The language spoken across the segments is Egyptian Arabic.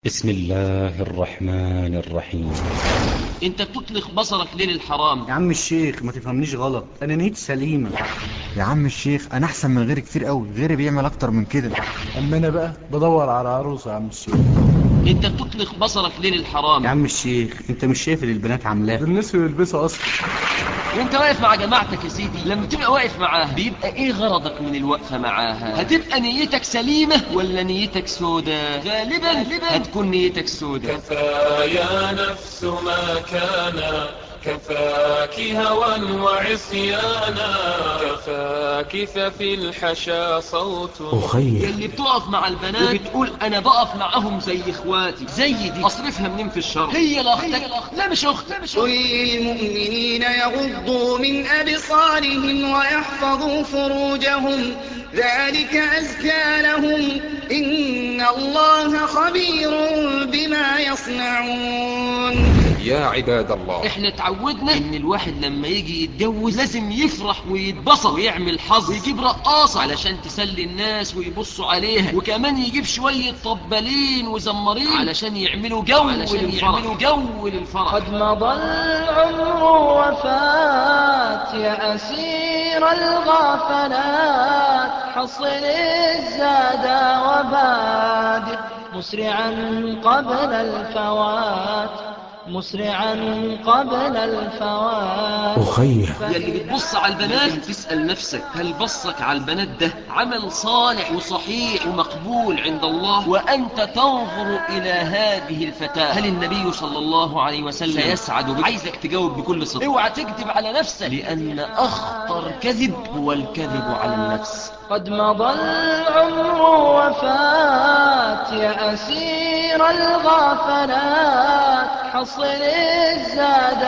بسم الله الرحمن الرحيم انت بتطلق بصرك ليه للحرام يا عم الشيخ ما تفهمنيش غلط انا نيتي سليمه يا عم الشيخ انا احسن من غيري كتير قوي غيري بيعمل اكتر من كده اما انا بقى بدور على عروسه يا عم الشيخ انت بتطلق بصرك ليه للحرام يا عم الشيخ انت مش شايف اللي البنات عاملاه بالنسبه يلبسها اصلا وانت واقف مع جماعتك يا سيدي لما تبقى واقف معاها بيبقى ايه غرضك من الوقفة معاها هتبقى نيتك سليمة ولا نيتك سودة غالبا هتكون نيتك سودة كفى يا نفس ما كان كفاك هوى وعصيانا كفاك ففي الحشا صوت أخي اللي بتقف مع البنات وبتقول انا بقف معاهم زي اخواتي زي دي اصرفها منين في الشر هي لا اختك لا مش اخت لا مش قل اخت للمؤمنين يغضوا من أبصارهم ويحفظوا فروجهم ذلك أزكى لهم إن الله خبير بما يصنعون يا عباد الله احنا اتعودنا ان الواحد لما يجي يتجوز لازم يفرح ويتبسط ويعمل حظ ويجيب رقاصة علشان تسلي الناس ويبصوا عليها وكمان يجيب شوية طبالين وزمارين علشان يعملوا جو علشان يعملوا جو للفرح قد مضى العمر وفات يا أسير الغافلات حصل الزاد وبادر مسرعا قبل الفوات مسرعا قبل الفوات أخي يلي بتبص على البنات تسأل نفسك هل بصك على البنات ده عمل صالح وصحيح ومقبول عند الله وأنت تنظر إلى هذه الفتاة هل النبي صلى الله عليه وسلم سيسعد بك عايزك تجاوب بكل صدق اوعى تكذب على نفسك لأن أخطر كذب هو الكذب على النفس قد مضى العمر وفات يا أسير الغافلات حصل الزاد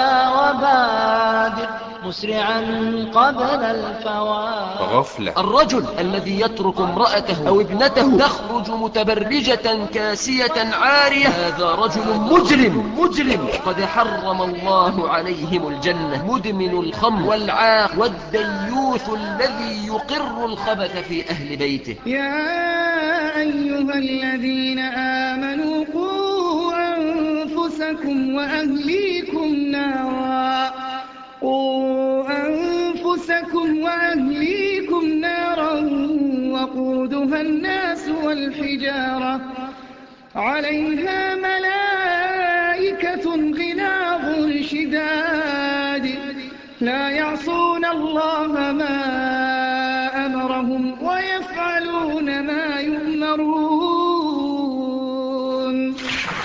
وبادر مسرعا قبل الفوات غفلة الرجل الذي يترك امرأته أو ابنته تخرج متبرجة كاسية عارية هذا رجل مجرم مجرم قد حرم الله عليهم الجنة مدمن الخمر والعاق والديوث الذي يقر الخبث في أهل بيته يا أيها الذين آمنوا قوا أنفسكم وأهليكم نارا قوا أنفسكم وأهليكم نارا وقودها الناس والحجارة عليها ملائكة غلاظ شداد لا يعصون الله ما أمرهم ويفعلون ما يؤمرون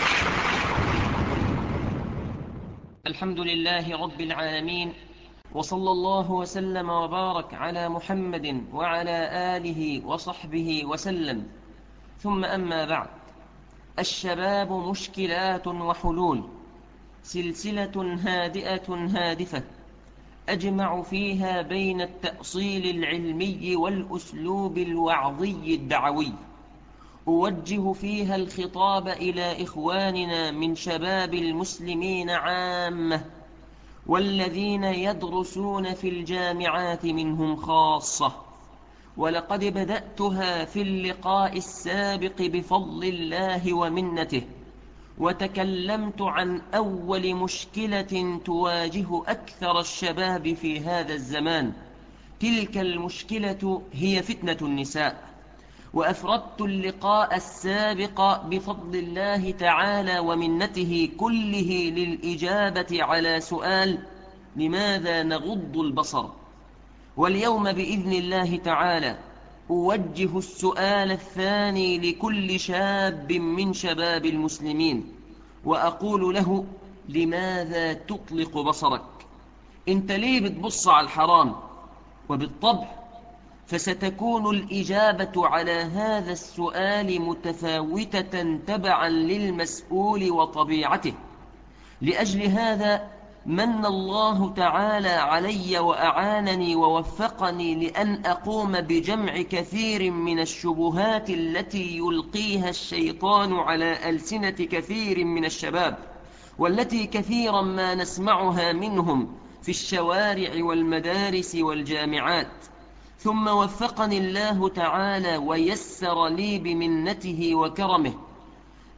الحمد لله رب العالمين وصلى الله وسلم وبارك على محمد وعلى آله وصحبه وسلم ثم أما بعد الشباب مشكلات وحلول سلسلة هادئة هادفة أجمع فيها بين التأصيل العلمي والأسلوب الوعظي الدعوي أوجه فيها الخطاب إلى إخواننا من شباب المسلمين عامة والذين يدرسون في الجامعات منهم خاصة ولقد بدأتها في اللقاء السابق بفضل الله ومنته وتكلمت عن أول مشكلة تواجه أكثر الشباب في هذا الزمان تلك المشكلة هي فتنة النساء وأفردت اللقاء السابق بفضل الله تعالى ومنته كله للإجابة على سؤال لماذا نغض البصر واليوم بإذن الله تعالى أوجه السؤال الثاني لكل شاب من شباب المسلمين وأقول له لماذا تطلق بصرك انت ليه بتبص على الحرام وبالطبع فستكون الإجابة على هذا السؤال متفاوتة تبعا للمسؤول وطبيعته لأجل هذا من الله تعالى علي وأعانني ووفقني لأن أقوم بجمع كثير من الشبهات التي يلقيها الشيطان على ألسنة كثير من الشباب والتي كثيرا ما نسمعها منهم في الشوارع والمدارس والجامعات ثم وفقني الله تعالى ويسر لي بمنته وكرمه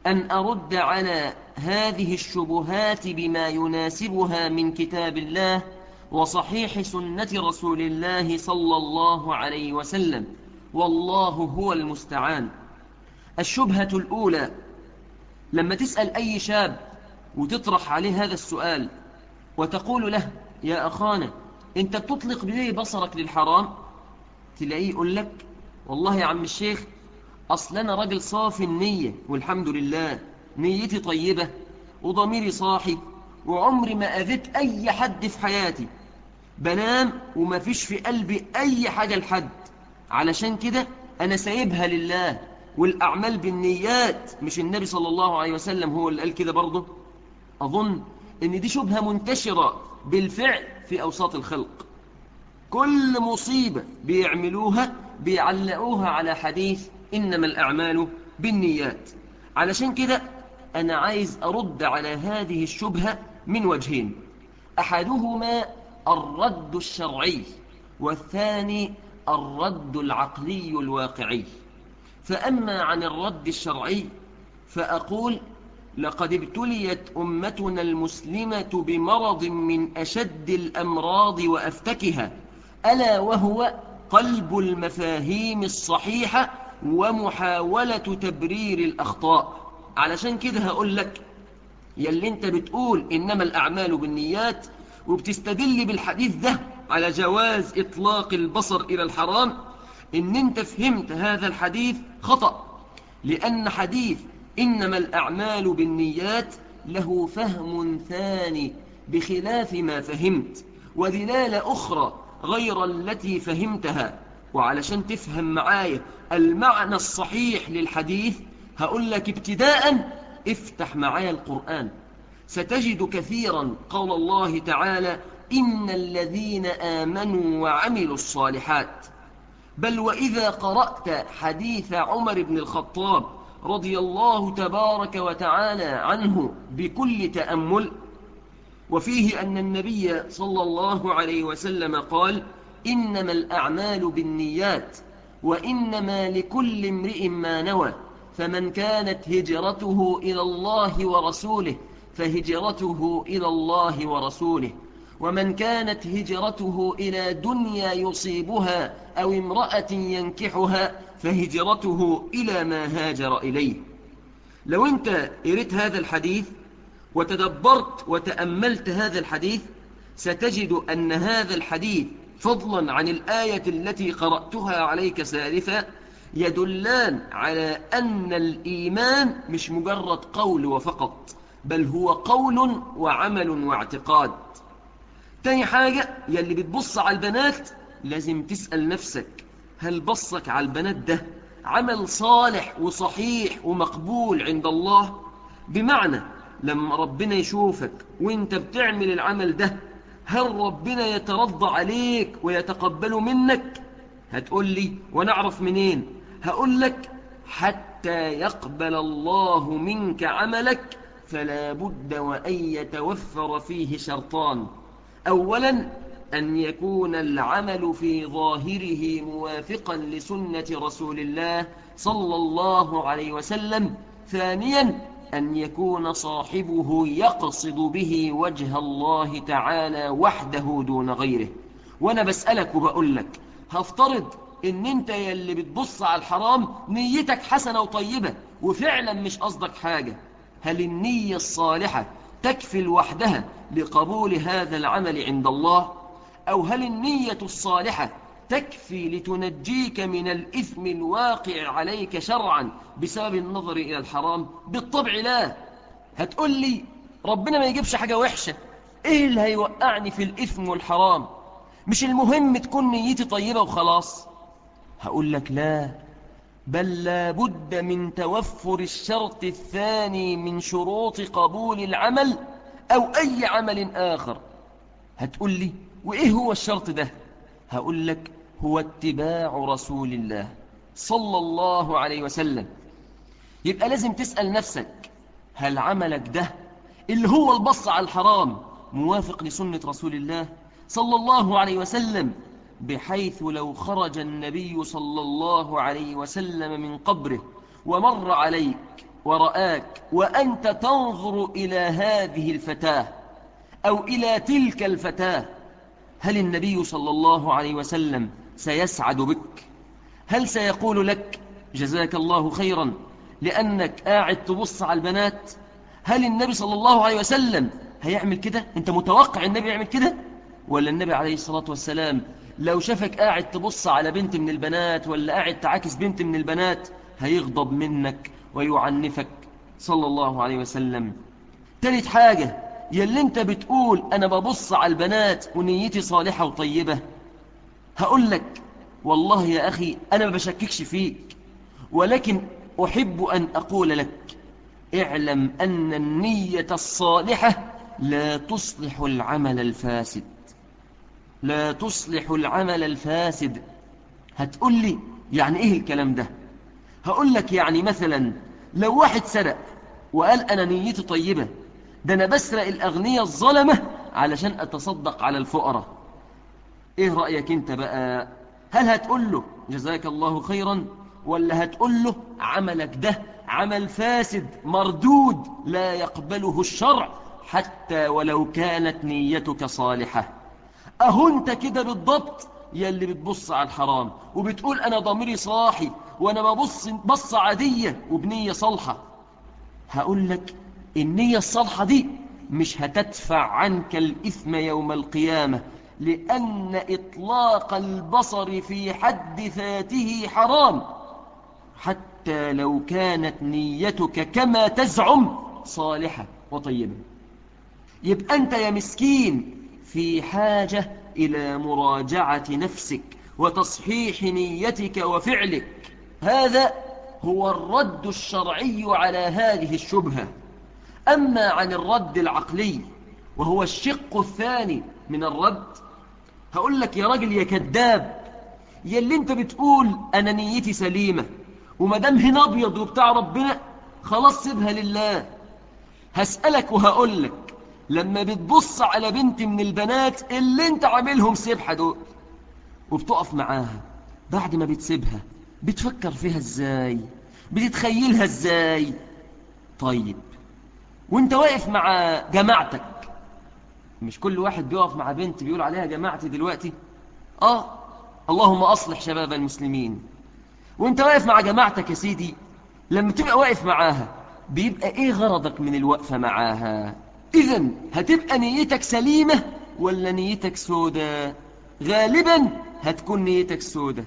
أن أرد على هذه الشبهات بما يناسبها من كتاب الله وصحيح سنة رسول الله صلى الله عليه وسلم والله هو المستعان الشبهة الأولى لما تسأل أي شاب وتطرح عليه هذا السؤال وتقول له يا أخانا أنت بتطلق بليه بصرك للحرام تلاقيه يقول لك والله يا عم الشيخ أصل أنا راجل صافي النية والحمد لله نيتي طيبة وضميري صاحي وعمري ما أذيت أي حد في حياتي بنام وما فيش في قلبي أي حاجة لحد علشان كده أنا سايبها لله والأعمال بالنيات مش النبي صلى الله عليه وسلم هو اللي قال كده برضه أظن إن دي شبهة منتشرة بالفعل في أوساط الخلق كل مصيبة بيعملوها بيعلقوها على حديث إنما الأعمال بالنيات علشان كده أنا عايز أرد على هذه الشبهة من وجهين أحدهما الرد الشرعي والثاني الرد العقلي الواقعي فأما عن الرد الشرعي فأقول لقد ابتليت أمتنا المسلمة بمرض من أشد الأمراض وأفتكها ألا وهو قلب المفاهيم الصحيحة ومحاولة تبرير الأخطاء علشان كده هقول لك يلي انت بتقول إنما الأعمال بالنيات وبتستدل بالحديث ده على جواز إطلاق البصر إلى الحرام إن انت فهمت هذا الحديث خطأ لأن حديث إنما الأعمال بالنيات له فهم ثاني بخلاف ما فهمت ودلالة أخرى غير التي فهمتها وعلشان تفهم معايا المعنى الصحيح للحديث هقول لك ابتداء افتح معايا القرآن ستجد كثيرا قول الله تعالى إن الذين آمنوا وعملوا الصالحات بل وإذا قرأت حديث عمر بن الخطاب رضي الله تبارك وتعالى عنه بكل تأمل وفيه أن النبي صلى الله عليه وسلم قال إنما الأعمال بالنيات وإنما لكل امرئ ما نوى فمن كانت هجرته إلى الله ورسوله فهجرته إلى الله ورسوله ومن كانت هجرته إلى دنيا يصيبها أو امرأة ينكحها فهجرته إلى ما هاجر إليه لو أنت قريت هذا الحديث وتدبرت وتأملت هذا الحديث ستجد أن هذا الحديث فضلا عن الآية التي قرأتها عليك سالفا يدلان على أن الإيمان مش مجرد قول وفقط بل هو قول وعمل واعتقاد تاني حاجة يلي بتبص على البنات لازم تسأل نفسك هل بصك على البنات ده عمل صالح وصحيح ومقبول عند الله بمعنى لما ربنا يشوفك وانت بتعمل العمل ده هل ربنا يترضى عليك ويتقبله منك هتقول لي ونعرف منين هقول لك حتى يقبل الله منك عملك فلا بد وأن يتوفر فيه شرطان أولا أن يكون العمل في ظاهره موافقا لسنة رسول الله صلى الله عليه وسلم ثانيا أن يكون صاحبه يقصد به وجه الله تعالى وحده دون غيره وأنا بسألك وبقول لك هفترض ان انت يلي بتبص على الحرام نيتك حسنة وطيبة وفعلا مش قصدك حاجة هل النية الصالحة تكفي لوحدها لقبول هذا العمل عند الله أو هل النية الصالحة تكفي لتنجيك من الإثم الواقع عليك شرعا بسبب النظر إلى الحرام بالطبع لا هتقول لي ربنا ما يجيبش حاجة وحشة إيه اللي هيوقعني في الإثم والحرام مش المهم تكون نيتي طيبة وخلاص هقول لك لا بل لا بد من توفر الشرط الثاني من شروط قبول العمل أو أي عمل آخر هتقول لي وإيه هو الشرط ده هقول لك هو اتباع رسول الله صلى الله عليه وسلم يبقى لازم تسأل نفسك هل عملك ده اللي هو البص على الحرام موافق لسنة رسول الله صلى الله عليه وسلم بحيث لو خرج النبي صلى الله عليه وسلم من قبره ومر عليك ورآك وأنت تنظر إلى هذه الفتاة أو إلى تلك الفتاة هل النبي صلى الله عليه وسلم سيسعد بك هل سيقول لك جزاك الله خيرا لأنك قاعد تبص على البنات هل النبي صلى الله عليه وسلم هيعمل كده انت متوقع النبي يعمل كده ولا النبي عليه الصلاة والسلام لو شافك قاعد تبص على بنت من البنات ولا قاعد تعاكس بنت من البنات هيغضب منك ويعنفك صلى الله عليه وسلم تالت حاجة يلي انت بتقول انا ببص على البنات ونيتي صالحة وطيبة هقول لك والله يا أخي أنا ما بشككش فيك ولكن أحب أن أقول لك اعلم أن النية الصالحة لا تصلح العمل الفاسد لا تصلح العمل الفاسد هتقول لي يعني إيه الكلام ده هقول لك يعني مثلا لو واحد سرق وقال أنا نيتي طيبة ده أنا بسرق الأغنية الظلمة علشان أتصدق على الفقراء إيه رأيك أنت بقى هل هتقول له جزاك الله خيرا ولا هتقول له عملك ده عمل فاسد مردود لا يقبله الشرع حتى ولو كانت نيتك صالحة أهو أنت كده بالضبط يلي بتبص على الحرام وبتقول أنا ضميري صاحي وأنا ببص بصة عادية وبنية صالحة هقول لك النية الصالحة دي مش هتدفع عنك الإثم يوم القيامة لأن إطلاق البصر في حد ذاته حرام حتى لو كانت نيتك كما تزعم صالحة وطيبة يبقى أنت يا مسكين في حاجة إلى مراجعة نفسك وتصحيح نيتك وفعلك هذا هو الرد الشرعي على هذه الشبهة أما عن الرد العقلي وهو الشق الثاني من الرد هقول لك يا راجل يا كذاب يا اللي انت بتقول انا نيتي سليمة ومدام هنا ابيض وبتاع ربنا خلاص سيبها لله هسألك وهقول لك لما بتبص على بنت من البنات اللي انت عاملهم سبحة دول وبتقف معاها بعد ما بتسيبها بتفكر فيها ازاي بتتخيلها ازاي طيب وانت واقف مع جماعتك مش كل واحد بيقف مع بنت بيقول عليها جماعتي دلوقتي اه اللهم اصلح شباب المسلمين وانت واقف مع جماعتك يا سيدي لما تبقى واقف معاها بيبقى ايه غرضك من الوقفة معاها اذا هتبقى نيتك سليمة ولا نيتك سودة غالبا هتكون نيتك سودة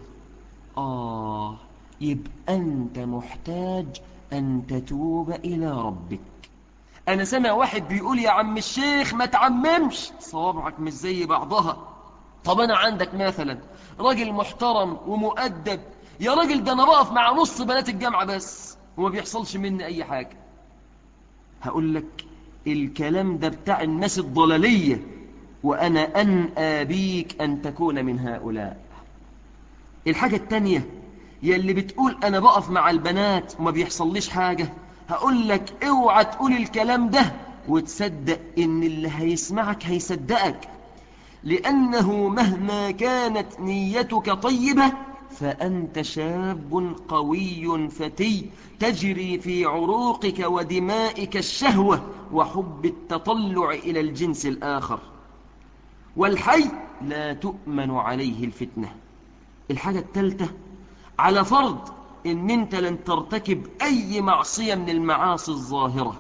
آه يبقى أنت محتاج أن تتوب إلى ربك أنا سمع واحد بيقول يا عم الشيخ ما تعممش صوابعك مش زي بعضها طب أنا عندك مثلا راجل محترم ومؤدب يا راجل ده أنا بقف مع نص بنات الجامعة بس وما بيحصلش مني أي حاجة هقول لك الكلام ده بتاع الناس الضلالية وأنا أنأى بيك أن تكون من هؤلاء الحاجة التانية يلي بتقول أنا بقف مع البنات وما بيحصليش حاجة هقول لك اوعى تقول الكلام ده وتصدق ان اللي هيسمعك هيصدقك لأنه مهما كانت نيتك طيبة فأنت شاب قوي فتي تجري في عروقك ودمائك الشهوة وحب التطلع إلى الجنس الآخر والحي لا تؤمن عليه الفتنة الحاجة الثالثة على فرض ان انت لن ترتكب اي معصية من المعاصي الظاهرة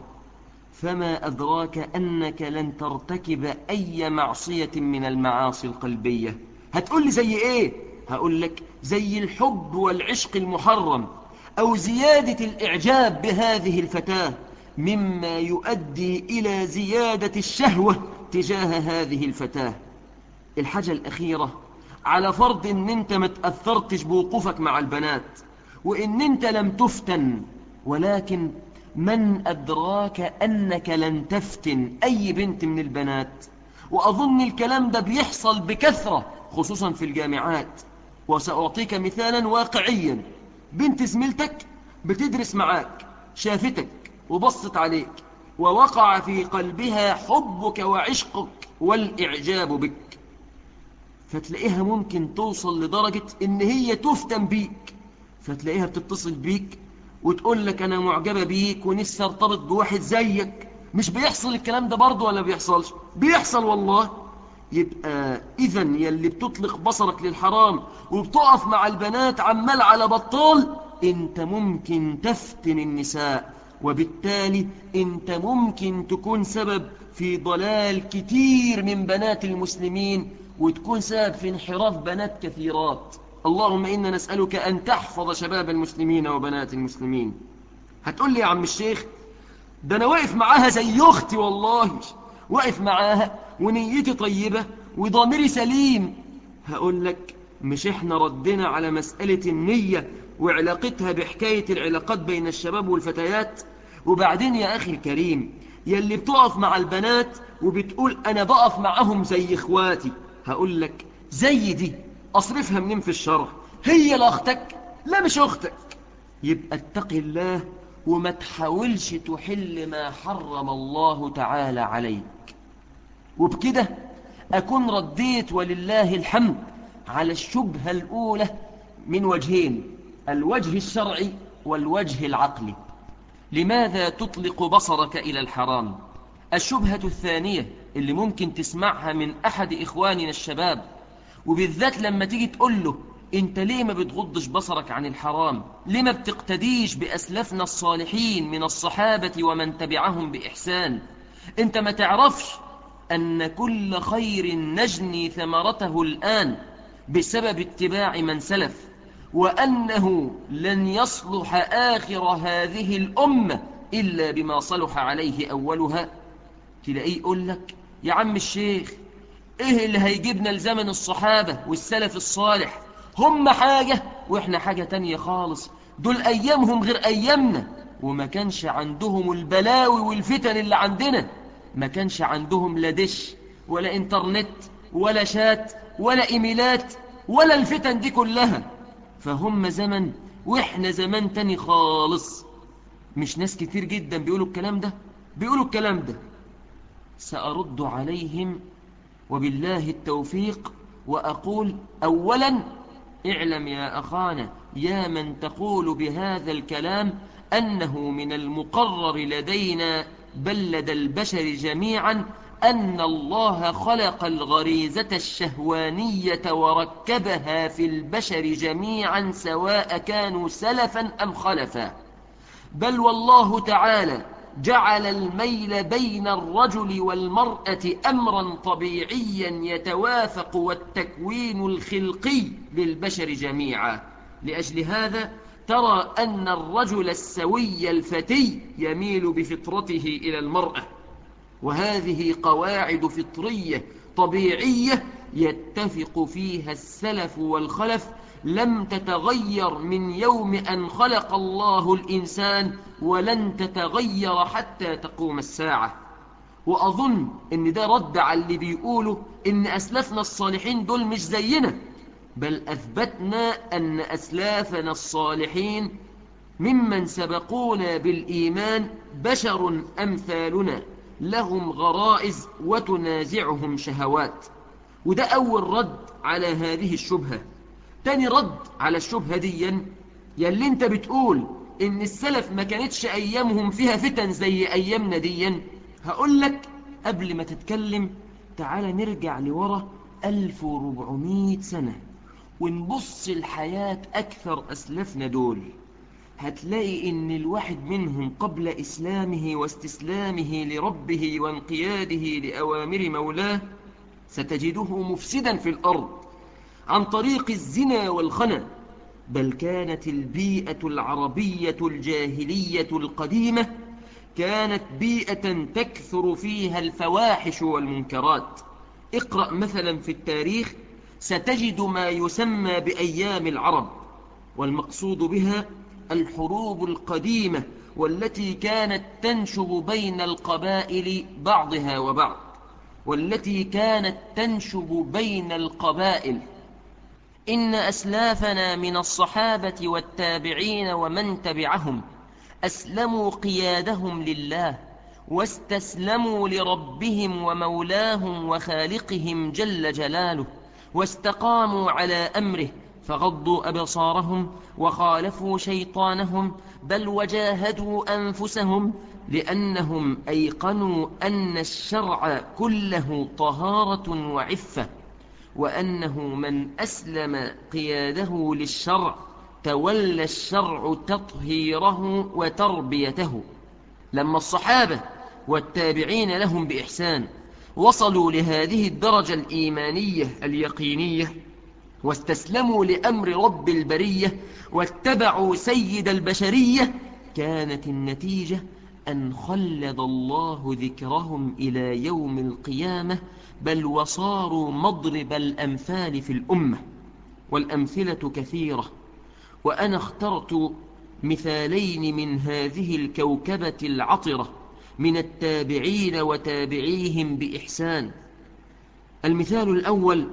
فما ادراك انك لن ترتكب اي معصية من المعاصي القلبية هتقول لي زي ايه هقول لك زي الحب والعشق المحرم او زيادة الاعجاب بهذه الفتاة مما يؤدي الى زيادة الشهوة تجاه هذه الفتاة الحاجة الاخيرة على فرض ان انت ما تأثرتش بوقوفك مع البنات وإن أنت لم تفتن ولكن من أدراك أنك لن تفتن أي بنت من البنات وأظن الكلام ده بيحصل بكثرة خصوصا في الجامعات وسأعطيك مثالا واقعيا بنت زميلتك بتدرس معاك شافتك وبصت عليك ووقع في قلبها حبك وعشقك والإعجاب بك فتلاقيها ممكن توصل لدرجة إن هي تفتن بيك فتلاقيها بتتصل بيك وتقول لك أنا معجبة بيك ونفسي ارتبط بواحد زيك مش بيحصل الكلام ده برضه ولا بيحصلش بيحصل والله يبقى إذا يلي بتطلق بصرك للحرام وبتقف مع البنات عمال على بطال انت ممكن تفتن النساء وبالتالي انت ممكن تكون سبب في ضلال كتير من بنات المسلمين وتكون سبب في انحراف بنات كثيرات اللهم إنا نسألك أن تحفظ شباب المسلمين وبنات المسلمين هتقول لي يا عم الشيخ ده أنا واقف معاها زي أختي والله واقف معاها ونيتي طيبة وضميري سليم هقول لك مش احنا ردنا على مسألة النية وعلاقتها بحكاية العلاقات بين الشباب والفتيات وبعدين يا أخي الكريم يلي بتقف مع البنات وبتقول أنا بقف معهم زي إخواتي هقول لك زي دي أصرفها منين في الشرع هي لأختك لا مش أختك يبقى اتق الله وما تحاولش تحل ما حرم الله تعالى عليك وبكده أكون رديت ولله الحمد على الشبهة الأولى من وجهين الوجه الشرعي والوجه العقلي لماذا تطلق بصرك إلى الحرام الشبهة الثانية اللي ممكن تسمعها من أحد إخواننا الشباب وبالذات لما تيجي تقول له انت ليه ما بتغضش بصرك عن الحرام ليه ما بتقتديش بأسلافنا الصالحين من الصحابة ومن تبعهم بإحسان انت ما تعرفش أن كل خير نجني ثمرته الآن بسبب اتباع من سلف وأنه لن يصلح آخر هذه الأمة إلا بما صلح عليه أولها تلاقيه يقول لك يا عم الشيخ إيه اللي هيجيبنا لزمن الصحابة والسلف الصالح هم حاجة وإحنا حاجة تانية خالص دول أيامهم غير أيامنا وما كانش عندهم البلاوي والفتن اللي عندنا ما كانش عندهم لا دش ولا انترنت ولا شات ولا إيميلات ولا الفتن دي كلها فهم زمن وإحنا زمن تاني خالص مش ناس كتير جدا بيقولوا الكلام ده بيقولوا الكلام ده سأرد عليهم وبالله التوفيق وأقول أولا اعلم يا أخانا يا من تقول بهذا الكلام أنه من المقرر لدينا بل لدى البشر جميعا أن الله خلق الغريزة الشهوانية وركبها في البشر جميعا سواء كانوا سلفا أم خلفا بل والله تعالى جعل الميل بين الرجل والمرأة أمرا طبيعيا يتوافق والتكوين الخلقي للبشر جميعا لأجل هذا ترى أن الرجل السوي الفتي يميل بفطرته إلى المرأة وهذه قواعد فطرية طبيعية يتفق فيها السلف والخلف لم تتغير من يوم أن خلق الله الإنسان ولن تتغير حتى تقوم الساعة وأظن أن ده رد على اللي بيقولوا أن أسلافنا الصالحين دول مش زينا بل أثبتنا أن أسلافنا الصالحين ممن سبقونا بالإيمان بشر أمثالنا لهم غرائز وتنازعهم شهوات وده أول رد على هذه الشبهة تاني رد على الشبهة دي يلي انت بتقول ان السلف ما كانتش ايامهم فيها فتن زي ايامنا دي هقول لك قبل ما تتكلم تعالى نرجع لورا 1400 سنة ونبص الحياة اكثر اسلافنا دول هتلاقي ان الواحد منهم قبل اسلامه واستسلامه لربه وانقياده لأوامر مولاه ستجده مفسدا في الأرض عن طريق الزنا والخنا بل كانت البيئة العربية الجاهلية القديمة كانت بيئة تكثر فيها الفواحش والمنكرات اقرأ مثلا في التاريخ ستجد ما يسمى بأيام العرب والمقصود بها الحروب القديمة والتي كانت تنشب بين القبائل بعضها وبعض والتي كانت تنشب بين القبائل إن أسلافنا من الصحابة والتابعين ومن تبعهم أسلموا قيادهم لله واستسلموا لربهم ومولاهم وخالقهم جل جلاله واستقاموا على أمره فغضوا أبصارهم وخالفوا شيطانهم بل وجاهدوا أنفسهم لأنهم أيقنوا أن الشرع كله طهارة وعفة وأنه من أسلم قياده للشرع تولى الشرع تطهيره وتربيته لما الصحابة والتابعين لهم بإحسان وصلوا لهذه الدرجة الإيمانية اليقينية واستسلموا لأمر رب البرية واتبعوا سيد البشرية كانت النتيجة أن خلد الله ذكرهم إلى يوم القيامة بل وصاروا مضرب الأمثال في الأمة والأمثلة كثيرة وأنا اخترت مثالين من هذه الكوكبة العطرة من التابعين وتابعيهم بإحسان المثال الأول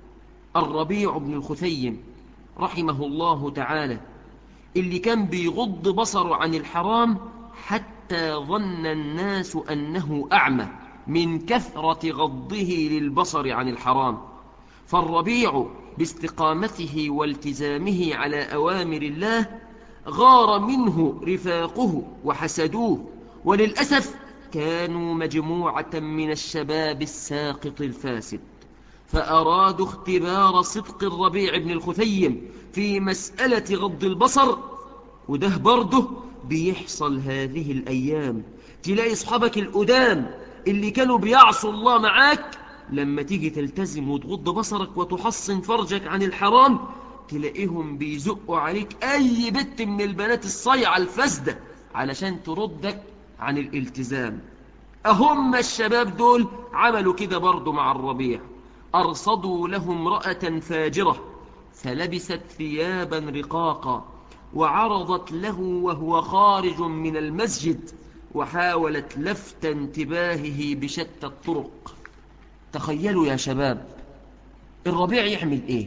الربيع بن الخثيم رحمه الله تعالى اللي كان بيغض بصره عن الحرام حتى ظن الناس أنه أعمى من كثرة غضه للبصر عن الحرام فالربيع باستقامته والتزامه على أوامر الله غار منه رفاقه وحسدوه وللأسف كانوا مجموعة من الشباب الساقط الفاسد فأرادوا اختبار صدق الربيع بن الخثيم في مسألة غض البصر وده برضه بيحصل هذه الأيام تلاقي أصحابك القدام اللي كانوا بيعصوا الله معاك لما تيجي تلتزم وتغض بصرك وتحصن فرجك عن الحرام تلاقيهم بيزقوا عليك أي بنت من البنات الصيعة الفاسدة علشان تردك عن الالتزام أهم الشباب دول عملوا كده برضو مع الربيع أرصدوا له امرأة فاجرة فلبست ثيابا رقاقا وعرضت له وهو خارج من المسجد وحاولت لفت انتباهه بشتى الطرق تخيلوا يا شباب الربيع يعمل ايه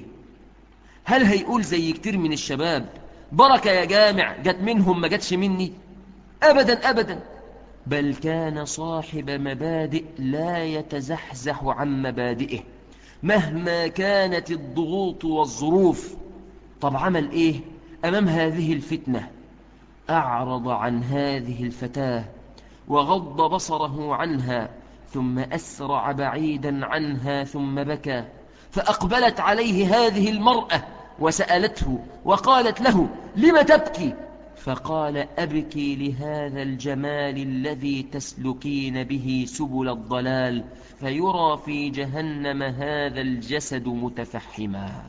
هل هيقول زي كتير من الشباب بركة يا جامع جت منهم ما جتش مني أبدا أبدا بل كان صاحب مبادئ لا يتزحزح عن مبادئه مهما كانت الضغوط والظروف طب عمل ايه أمام هذه الفتنة أعرض عن هذه الفتاة وغض بصره عنها ثم أسرع بعيدا عنها ثم بكى فأقبلت عليه هذه المرأة وسألته وقالت له لم تبكي فقال أبكي لهذا الجمال الذي تسلكين به سبل الضلال فيرى في جهنم هذا الجسد متفحما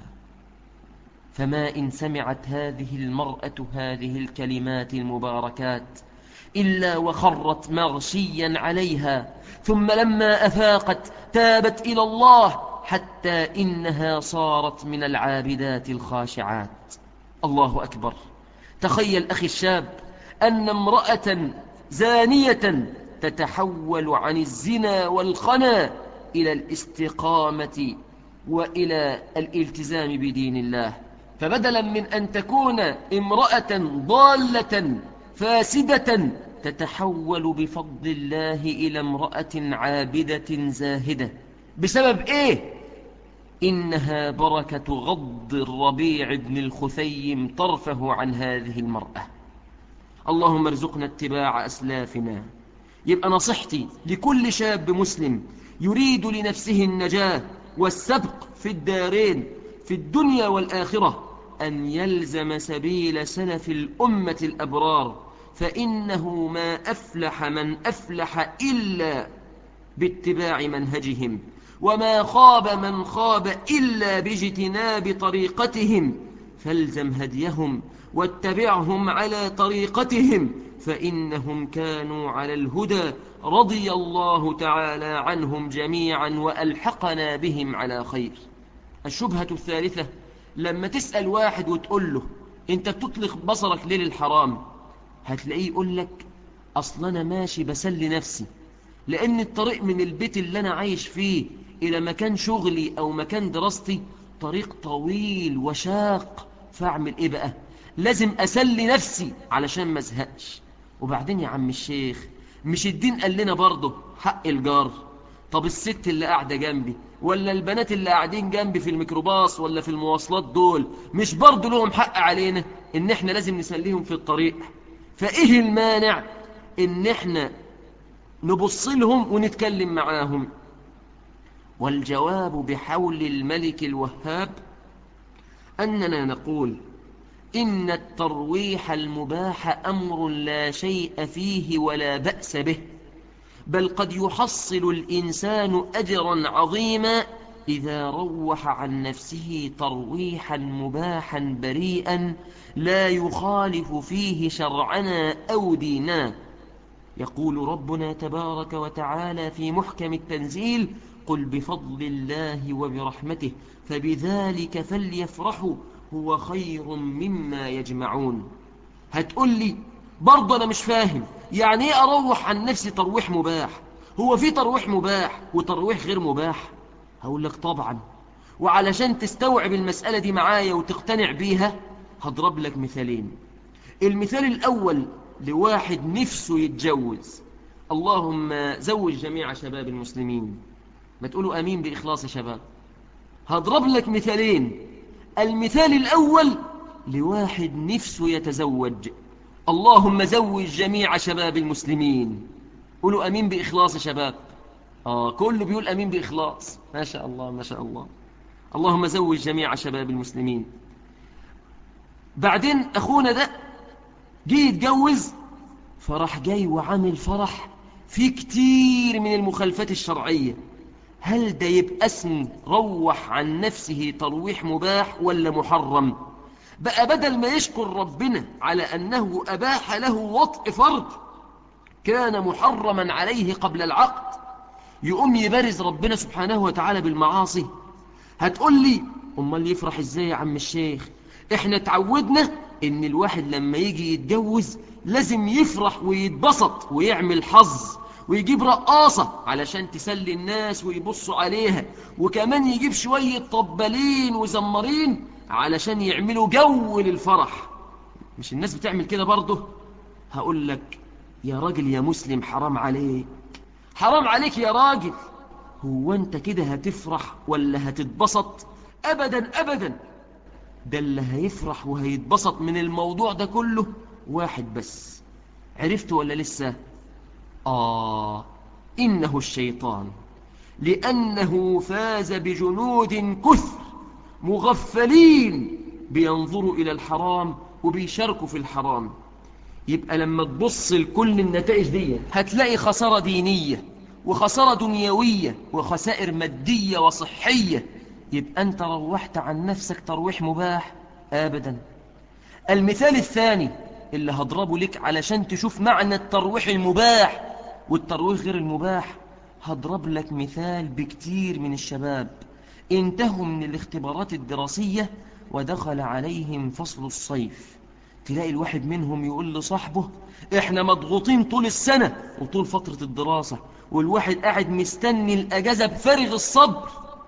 فما إن سمعت هذه المرأة هذه الكلمات المباركات إلا وخرت مغشيا عليها ثم لما أفاقت تابت إلى الله حتى إنها صارت من العابدات الخاشعات الله أكبر تخيل أخي الشاب أن امرأة زانية تتحول عن الزنا والخنا إلى الاستقامة وإلى الالتزام بدين الله فبدلا من أن تكون امرأة ضالة فاسدة تتحول بفضل الله إلى امرأة عابدة زاهدة بسبب إيه؟ إنها بركة غض الربيع بن الخثيم طرفه عن هذه المرأة اللهم ارزقنا اتباع أسلافنا يبقى نصيحتي لكل شاب مسلم يريد لنفسه النجاة والسبق في الدارين في الدنيا والآخرة أن يلزم سبيل سلف الأمة الأبرار فإنه ما أفلح من أفلح إلا باتباع منهجهم وما خاب من خاب إلا باجتناب طريقتهم فالزم هديهم واتبعهم على طريقتهم فإنهم كانوا على الهدى رضي الله تعالى عنهم جميعا وألحقنا بهم على خير الشبهة الثالثة لما تسأل واحد وتقول له انت بتطلق بصرك ليه للحرام هتلاقيه يقول لك أصلا أنا ماشي بسلي نفسي لأن الطريق من البيت اللي أنا عايش فيه إلى مكان شغلي أو مكان دراستي طريق طويل وشاق فأعمل إيه بقى لازم أسلي نفسي علشان ما ازهقش وبعدين يا عم الشيخ مش الدين قال لنا برضه حق الجار طب الست اللي قاعدة جنبي ولا البنات اللي قاعدين جنبي في الميكروباص ولا في المواصلات دول مش برضو لهم حق علينا ان احنا لازم نسليهم في الطريق فايه المانع ان احنا نبص لهم ونتكلم معاهم والجواب بحول الملك الوهاب أننا نقول إن الترويح المباح أمر لا شيء فيه ولا بأس به بل قد يحصل الإنسان أجرا عظيما إذا روح عن نفسه ترويحا مباحا بريئا لا يخالف فيه شرعنا أو دينا يقول ربنا تبارك وتعالى في محكم التنزيل قل بفضل الله وبرحمته فبذلك فليفرحوا هو خير مما يجمعون هتقول لي برضه أنا مش فاهم يعني ايه أروح عن نفسي ترويح مباح هو في ترويح مباح وترويح غير مباح هقول لك طبعا وعلشان تستوعب المسألة دي معايا وتقتنع بيها هضرب لك مثالين المثال الأول لواحد نفسه يتجوز اللهم زوج جميع شباب المسلمين ما تقولوا أمين بإخلاص يا شباب هضرب لك مثالين المثال الأول لواحد نفسه يتزوج اللهم زوج جميع شباب المسلمين قولوا أمين بإخلاص يا شباب آه كله بيقول أمين بإخلاص ما شاء الله ما شاء الله اللهم زوج جميع شباب المسلمين بعدين أخونا ده جه يتجوز فراح جاي وعامل فرح في كتير من المخالفات الشرعية هل ده يبقى اسم روح عن نفسه ترويح مباح ولا محرم بقى بدل ما يشكر ربنا على أنه أباح له وطء فرج كان محرما عليه قبل العقد يقوم يبارز ربنا سبحانه وتعالى بالمعاصي هتقول لي أمال يفرح إزاي يا عم الشيخ إحنا تعودنا إن الواحد لما يجي يتجوز لازم يفرح ويتبسط ويعمل حظ ويجيب رقاصة علشان تسلي الناس ويبصوا عليها وكمان يجيب شوية طبالين وزمارين علشان يعملوا جو للفرح مش الناس بتعمل كده برضه هقول لك يا راجل يا مسلم حرام عليك حرام عليك يا راجل هو انت كده هتفرح ولا هتتبسط ابدا ابدا ده اللي هيفرح وهيتبسط من الموضوع ده كله واحد بس عرفت ولا لسه آه إنه الشيطان لأنه فاز بجنود كثر مغفلين بينظروا إلى الحرام وبيشاركوا في الحرام يبقى لما تبص لكل النتائج دي هتلاقي خسارة دينية وخسارة دنيوية وخسائر مادية وصحية يبقى أنت روحت عن نفسك ترويح مباح أبدا المثال الثاني اللي هضربه لك علشان تشوف معنى الترويح المباح والترويح غير المباح هضرب لك مثال بكتير من الشباب انتهوا من الاختبارات الدراسية ودخل عليهم فصل الصيف تلاقي الواحد منهم يقول لصاحبه احنا مضغوطين طول السنة وطول فترة الدراسة والواحد قاعد مستني الأجازة بفارغ الصبر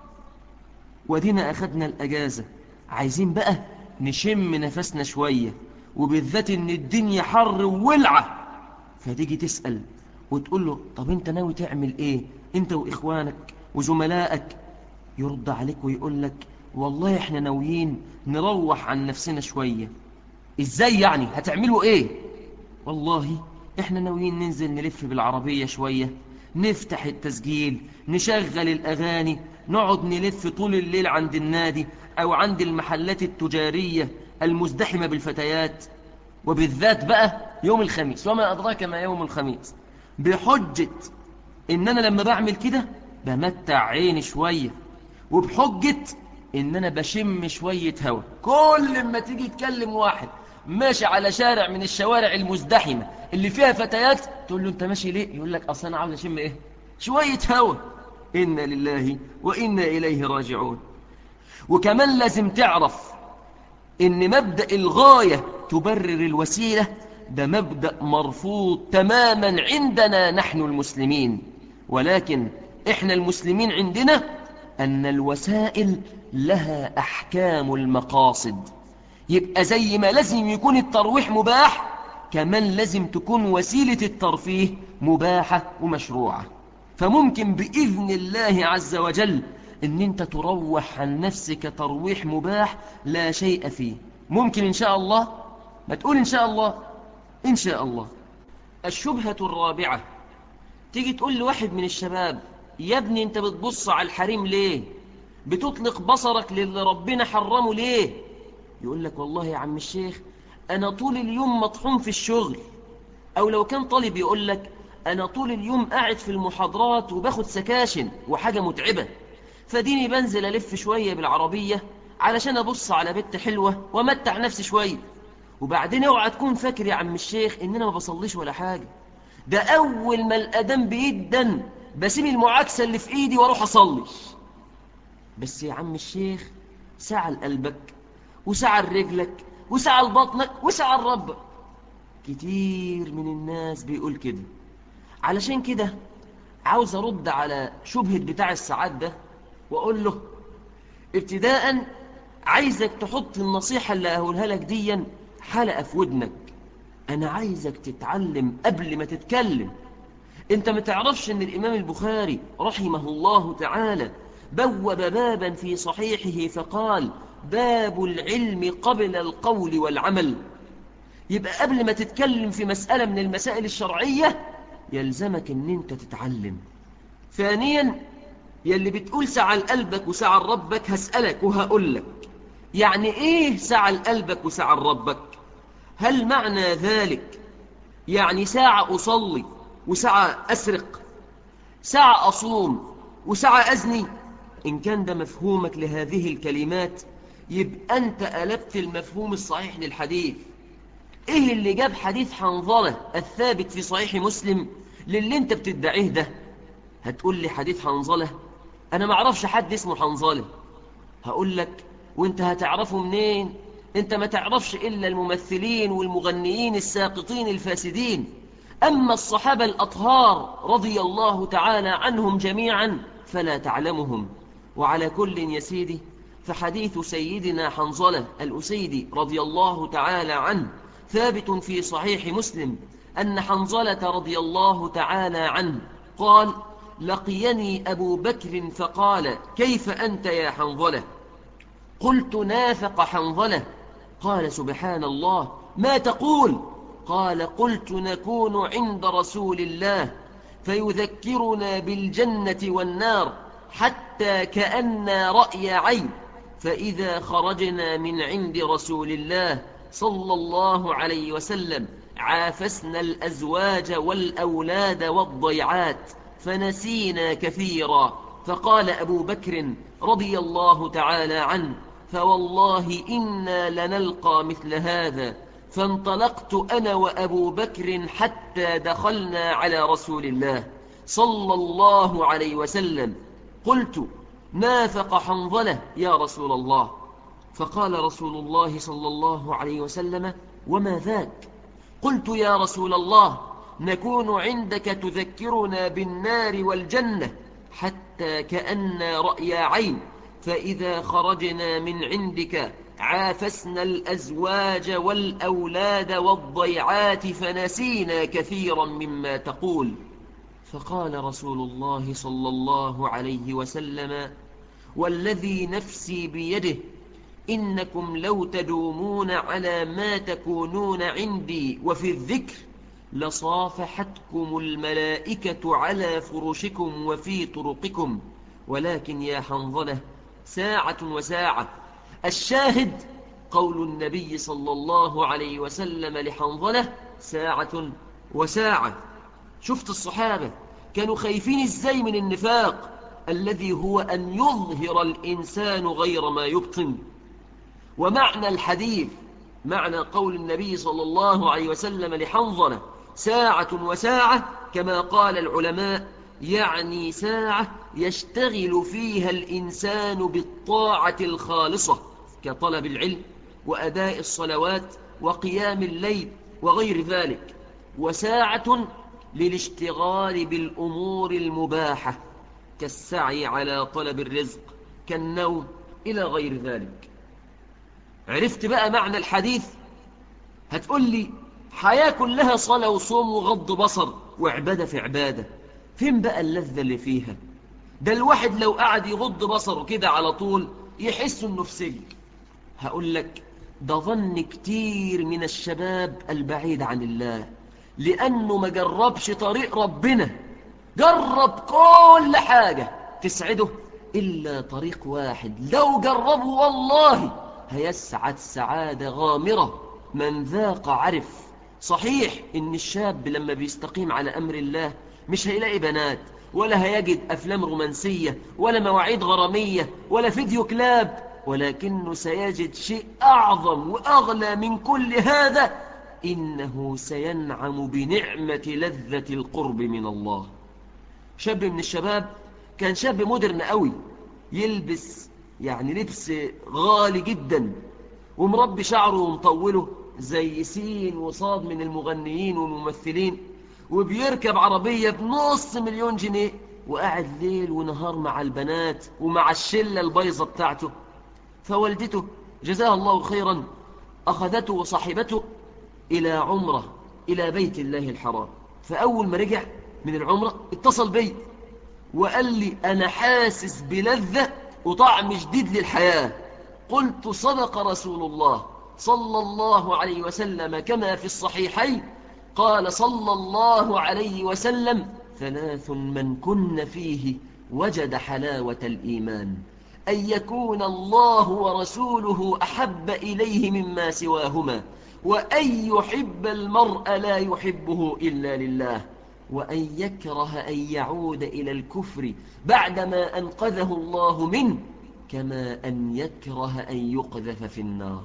ودينا أخدنا الأجازة عايزين بقى نشم نفسنا شوية وبالذات ان الدنيا حر وولعة فتيجي تسأل وتقول له طب انت ناوي تعمل ايه انت واخوانك وزملائك يرد عليك ويقول لك والله احنا ناويين نروح عن نفسنا شوية ازاي يعني هتعملوا ايه والله احنا ناويين ننزل نلف بالعربية شوية نفتح التسجيل نشغل الأغاني نقعد نلف طول الليل عند النادي أو عند المحلات التجارية المزدحمة بالفتيات وبالذات بقى يوم الخميس وما أدراك ما يوم الخميس بحجة إن أنا لما بعمل كده بمتع عيني شوية وبحجة إن أنا بشم شوية هوا كل ما تيجي تكلم واحد ماشي على شارع من الشوارع المزدحمة اللي فيها فتيات تقول له أنت ماشي ليه يقول لك أصلا أنا عاوز أشم إيه شوية هوا إنا لله وإنا إليه راجعون وكمان لازم تعرف إن مبدأ الغاية تبرر الوسيلة ده مبدأ مرفوض تماما عندنا نحن المسلمين ولكن إحنا المسلمين عندنا أن الوسائل لها أحكام المقاصد يبقى زي ما لازم يكون الترويح مباح كمان لازم تكون وسيلة الترفيه مباحة ومشروعة فممكن بإذن الله عز وجل ان انت تروح عن نفسك ترويح مباح لا شيء فيه ممكن ان شاء الله ما تقول ان شاء الله ان شاء الله الشبهة الرابعة تيجي تقول لواحد من الشباب يا ابني انت بتبص على الحريم ليه بتطلق بصرك للي ربنا حرمه ليه يقول لك والله يا عم الشيخ انا طول اليوم مطحون في الشغل او لو كان طالب يقول لك انا طول اليوم قاعد في المحاضرات وباخد سكاشن وحاجة متعبة فديني بنزل الف شوية بالعربية علشان ابص على بنت حلوة وامتع نفسي شوية وبعدين اوعى تكون فاكر يا عم الشيخ ان انا ما بصليش ولا حاجة ده اول ما الادم بيدن بسيب المعاكسة اللي في ايدي واروح اصلي بس يا عم الشيخ ساعة لقلبك وساعة لرجلك وساعة لبطنك وساعة لربك كتير من الناس بيقول كده علشان كده عاوز ارد على شبهة بتاع الساعات ده واقول له ابتداء عايزك تحط النصيحة اللي اقولها لك ديا حلقة في ودنك انا عايزك تتعلم قبل ما تتكلم انت ما تعرفش ان الامام البخاري رحمه الله تعالى بوب بابا في صحيحه فقال باب العلم قبل القول والعمل يبقى قبل ما تتكلم في مسألة من المسائل الشرعية يلزمك ان انت تتعلم ثانيا يلي بتقول ساعة لقلبك وساعة لربك هسألك وهقول لك يعني ايه ساعة لقلبك وساعة لربك هل معنى ذلك يعني ساعة أصلي وساعة أسرق ساعة أصوم وساعة أزني إن كان ده مفهومك لهذه الكلمات يبقى أنت ألبت المفهوم الصحيح للحديث إيه اللي جاب حديث حنظلة الثابت في صحيح مسلم للي أنت بتدعيه ده هتقول لي حديث حنظلة أنا معرفش حد اسمه حنظلة هقول لك وانت هتعرفه منين انت ما تعرفش إلا الممثلين والمغنيين الساقطين الفاسدين أما الصحابة الأطهار رضي الله تعالى عنهم جميعا فلا تعلمهم وعلى كل يا سيدي فحديث سيدنا حنظلة الأسيدي رضي الله تعالى عنه ثابت في صحيح مسلم أن حنظلة رضي الله تعالى عنه قال لقيني أبو بكر فقال كيف أنت يا حنظلة قلت نافق حنظلة قال سبحان الله ما تقول قال قلت نكون عند رسول الله فيذكرنا بالجنة والنار حتى كأننا رأي عين فإذا خرجنا من عند رسول الله صلى الله عليه وسلم عافسنا الأزواج والأولاد والضيعات فنسينا كثيرا فقال أبو بكر رضي الله تعالى عنه فوالله إنا لنلقى مثل هذا فانطلقت أنا وأبو بكر حتى دخلنا على رسول الله صلى الله عليه وسلم قلت نافق حنظلة يا رسول الله فقال رسول الله صلى الله عليه وسلم وما ذاك قلت يا رسول الله نكون عندك تذكرنا بالنار والجنة حتى كأن رأي عين فإذا خرجنا من عندك عافسنا الأزواج والأولاد والضيعات فنسينا كثيرا مما تقول فقال رسول الله صلى الله عليه وسلم والذي نفسي بيده إنكم لو تدومون على ما تكونون عندي وفي الذكر لصافحتكم الملائكة على فرشكم وفي طرقكم ولكن يا حنظلة ساعة وساعة الشاهد قول النبي صلى الله عليه وسلم لحنظلة ساعة وساعة شفت الصحابة كانوا خايفين ازاي من النفاق الذي هو أن يظهر الإنسان غير ما يبطن ومعنى الحديث معنى قول النبي صلى الله عليه وسلم لحنظلة ساعة وساعة كما قال العلماء يعني ساعة يشتغل فيها الإنسان بالطاعة الخالصة كطلب العلم وأداء الصلوات وقيام الليل وغير ذلك وساعة للاشتغال بالأمور المباحة كالسعي على طلب الرزق كالنوم إلى غير ذلك عرفت بقى معنى الحديث هتقول لي حياة كلها صلاة وصوم وغض بصر وعبادة في عبادة فين بقى اللذة اللي فيها ده الواحد لو قعد يغض بصره كده على طول يحس انه في سجن هقول لك ده ظن كتير من الشباب البعيد عن الله لأنه ما جربش طريق ربنا جرب كل حاجة تسعده إلا طريق واحد لو جربه والله هيسعد سعادة غامرة من ذاق عرف صحيح إن الشاب لما بيستقيم على أمر الله مش هيلاقي بنات ولا هيجد أفلام رومانسية ولا مواعيد غرامية ولا فيديو كلاب ولكنه سيجد شيء أعظم وأغلى من كل هذا إنه سينعم بنعمة لذة القرب من الله شاب من الشباب كان شاب مودرن قوي يلبس يعني لبس غالي جدا ومربي شعره ومطوله زي سين وصاد من المغنيين والممثلين وبيركب عربية بنص مليون جنيه وقاعد ليل ونهار مع البنات ومع الشلة البيضة بتاعته فوالدته جزاها الله خيرا أخذته وصاحبته إلى عمرة إلى بيت الله الحرام فأول ما رجع من العمرة اتصل بي وقال لي أنا حاسس بلذة وطعم جديد للحياة قلت صدق رسول الله صلى الله عليه وسلم كما في الصحيحين قال صلى الله عليه وسلم ثلاث من كن فيه وجد حلاوة الإيمان أن يكون الله ورسوله أحب إليه مما سواهما وأن يحب المرء لا يحبه إلا لله وأن يكره أن يعود إلى الكفر بعدما أنقذه الله منه كما أن يكره أن يقذف في النار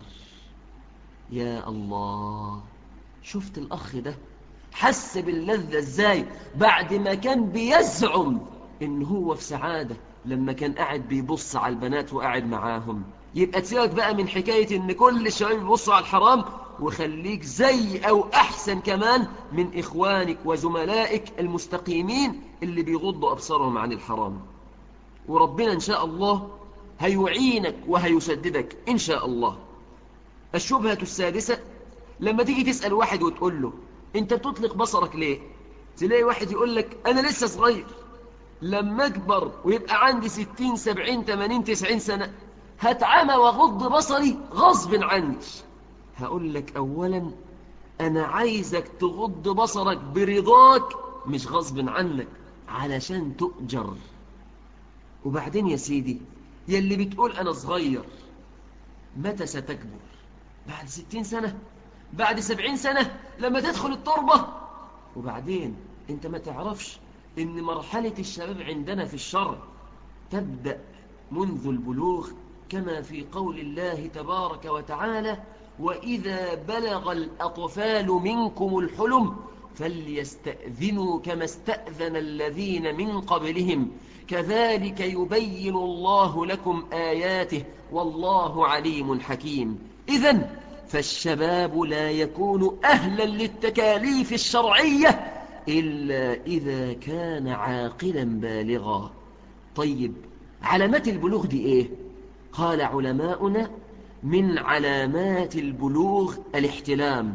يا الله شفت الأخ ده حس باللذة ازاي بعد ما كان بيزعم ان هو في سعادة لما كان قاعد بيبص على البنات وقاعد معاهم يبقى تسيبك بقى من حكاية ان كل الشباب يبصوا على الحرام وخليك زي او احسن كمان من اخوانك وزملائك المستقيمين اللي بيغضوا ابصارهم عن الحرام وربنا ان شاء الله هيعينك وهيسددك ان شاء الله الشبهة السادسة لما تيجي تسأل واحد وتقول له انت بتطلق بصرك ليه تلاقي واحد يقول لك انا لسه صغير لما اكبر ويبقى عندي ستين سبعين تمانين تسعين سنة هتعمى وغض بصري غصب عني هقول لك اولا انا عايزك تغض بصرك برضاك مش غصب عنك علشان تؤجر وبعدين يا سيدي يلي بتقول انا صغير متى ستكبر بعد ستين سنة بعد سبعين سنة لما تدخل التربة وبعدين انت ما تعرفش ان مرحلة الشباب عندنا في الشرع تبدأ منذ البلوغ كما في قول الله تبارك وتعالى وإذا بلغ الأطفال منكم الحلم فليستأذنوا كما استأذن الذين من قبلهم كذلك يبين الله لكم آياته والله عليم حكيم إذن فالشباب لا يكون أهلا للتكاليف الشرعية إلا إذا كان عاقلا بالغا طيب علامات البلوغ دي إيه؟ قال علماؤنا من علامات البلوغ الاحتلام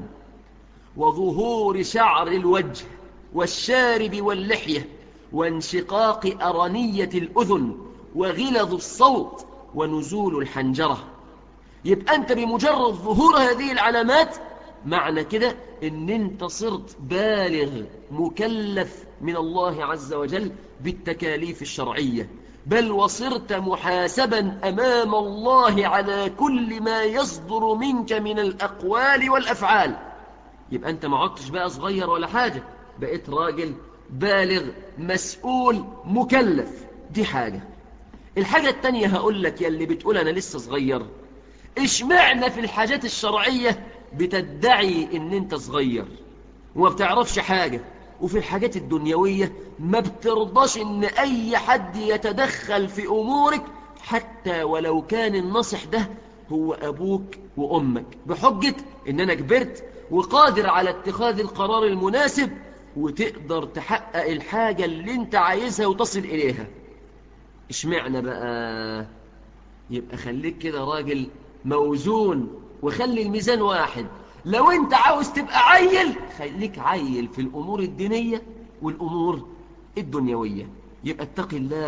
وظهور شعر الوجه والشارب واللحية وانشقاق أرنية الأذن وغلظ الصوت ونزول الحنجرة يبقى أنت بمجرد ظهور هذه العلامات معنى كده ان انت صرت بالغ مكلف من الله عز وجل بالتكاليف الشرعية بل وصرت محاسبا أمام الله على كل ما يصدر منك من الأقوال والأفعال يبقى أنت ما عدتش بقى صغير ولا حاجة بقيت راجل بالغ مسؤول مكلف دي حاجة الحاجة التانية هقول لك يلي بتقول أنا لسه صغير اشمعنا في الحاجات الشرعية بتدعي ان انت صغير وما بتعرفش حاجة وفي الحاجات الدنيوية ما بترضاش ان اي حد يتدخل في امورك حتى ولو كان النصح ده هو ابوك وامك بحجة ان انا كبرت وقادر على اتخاذ القرار المناسب وتقدر تحقق الحاجة اللي انت عايزها وتصل اليها اشمعنا بقى يبقى خليك كده راجل موزون وخلي الميزان واحد لو انت عاوز تبقى عيل خليك عيل في الأمور الدينية والأمور الدنيوية يبقى اتق الله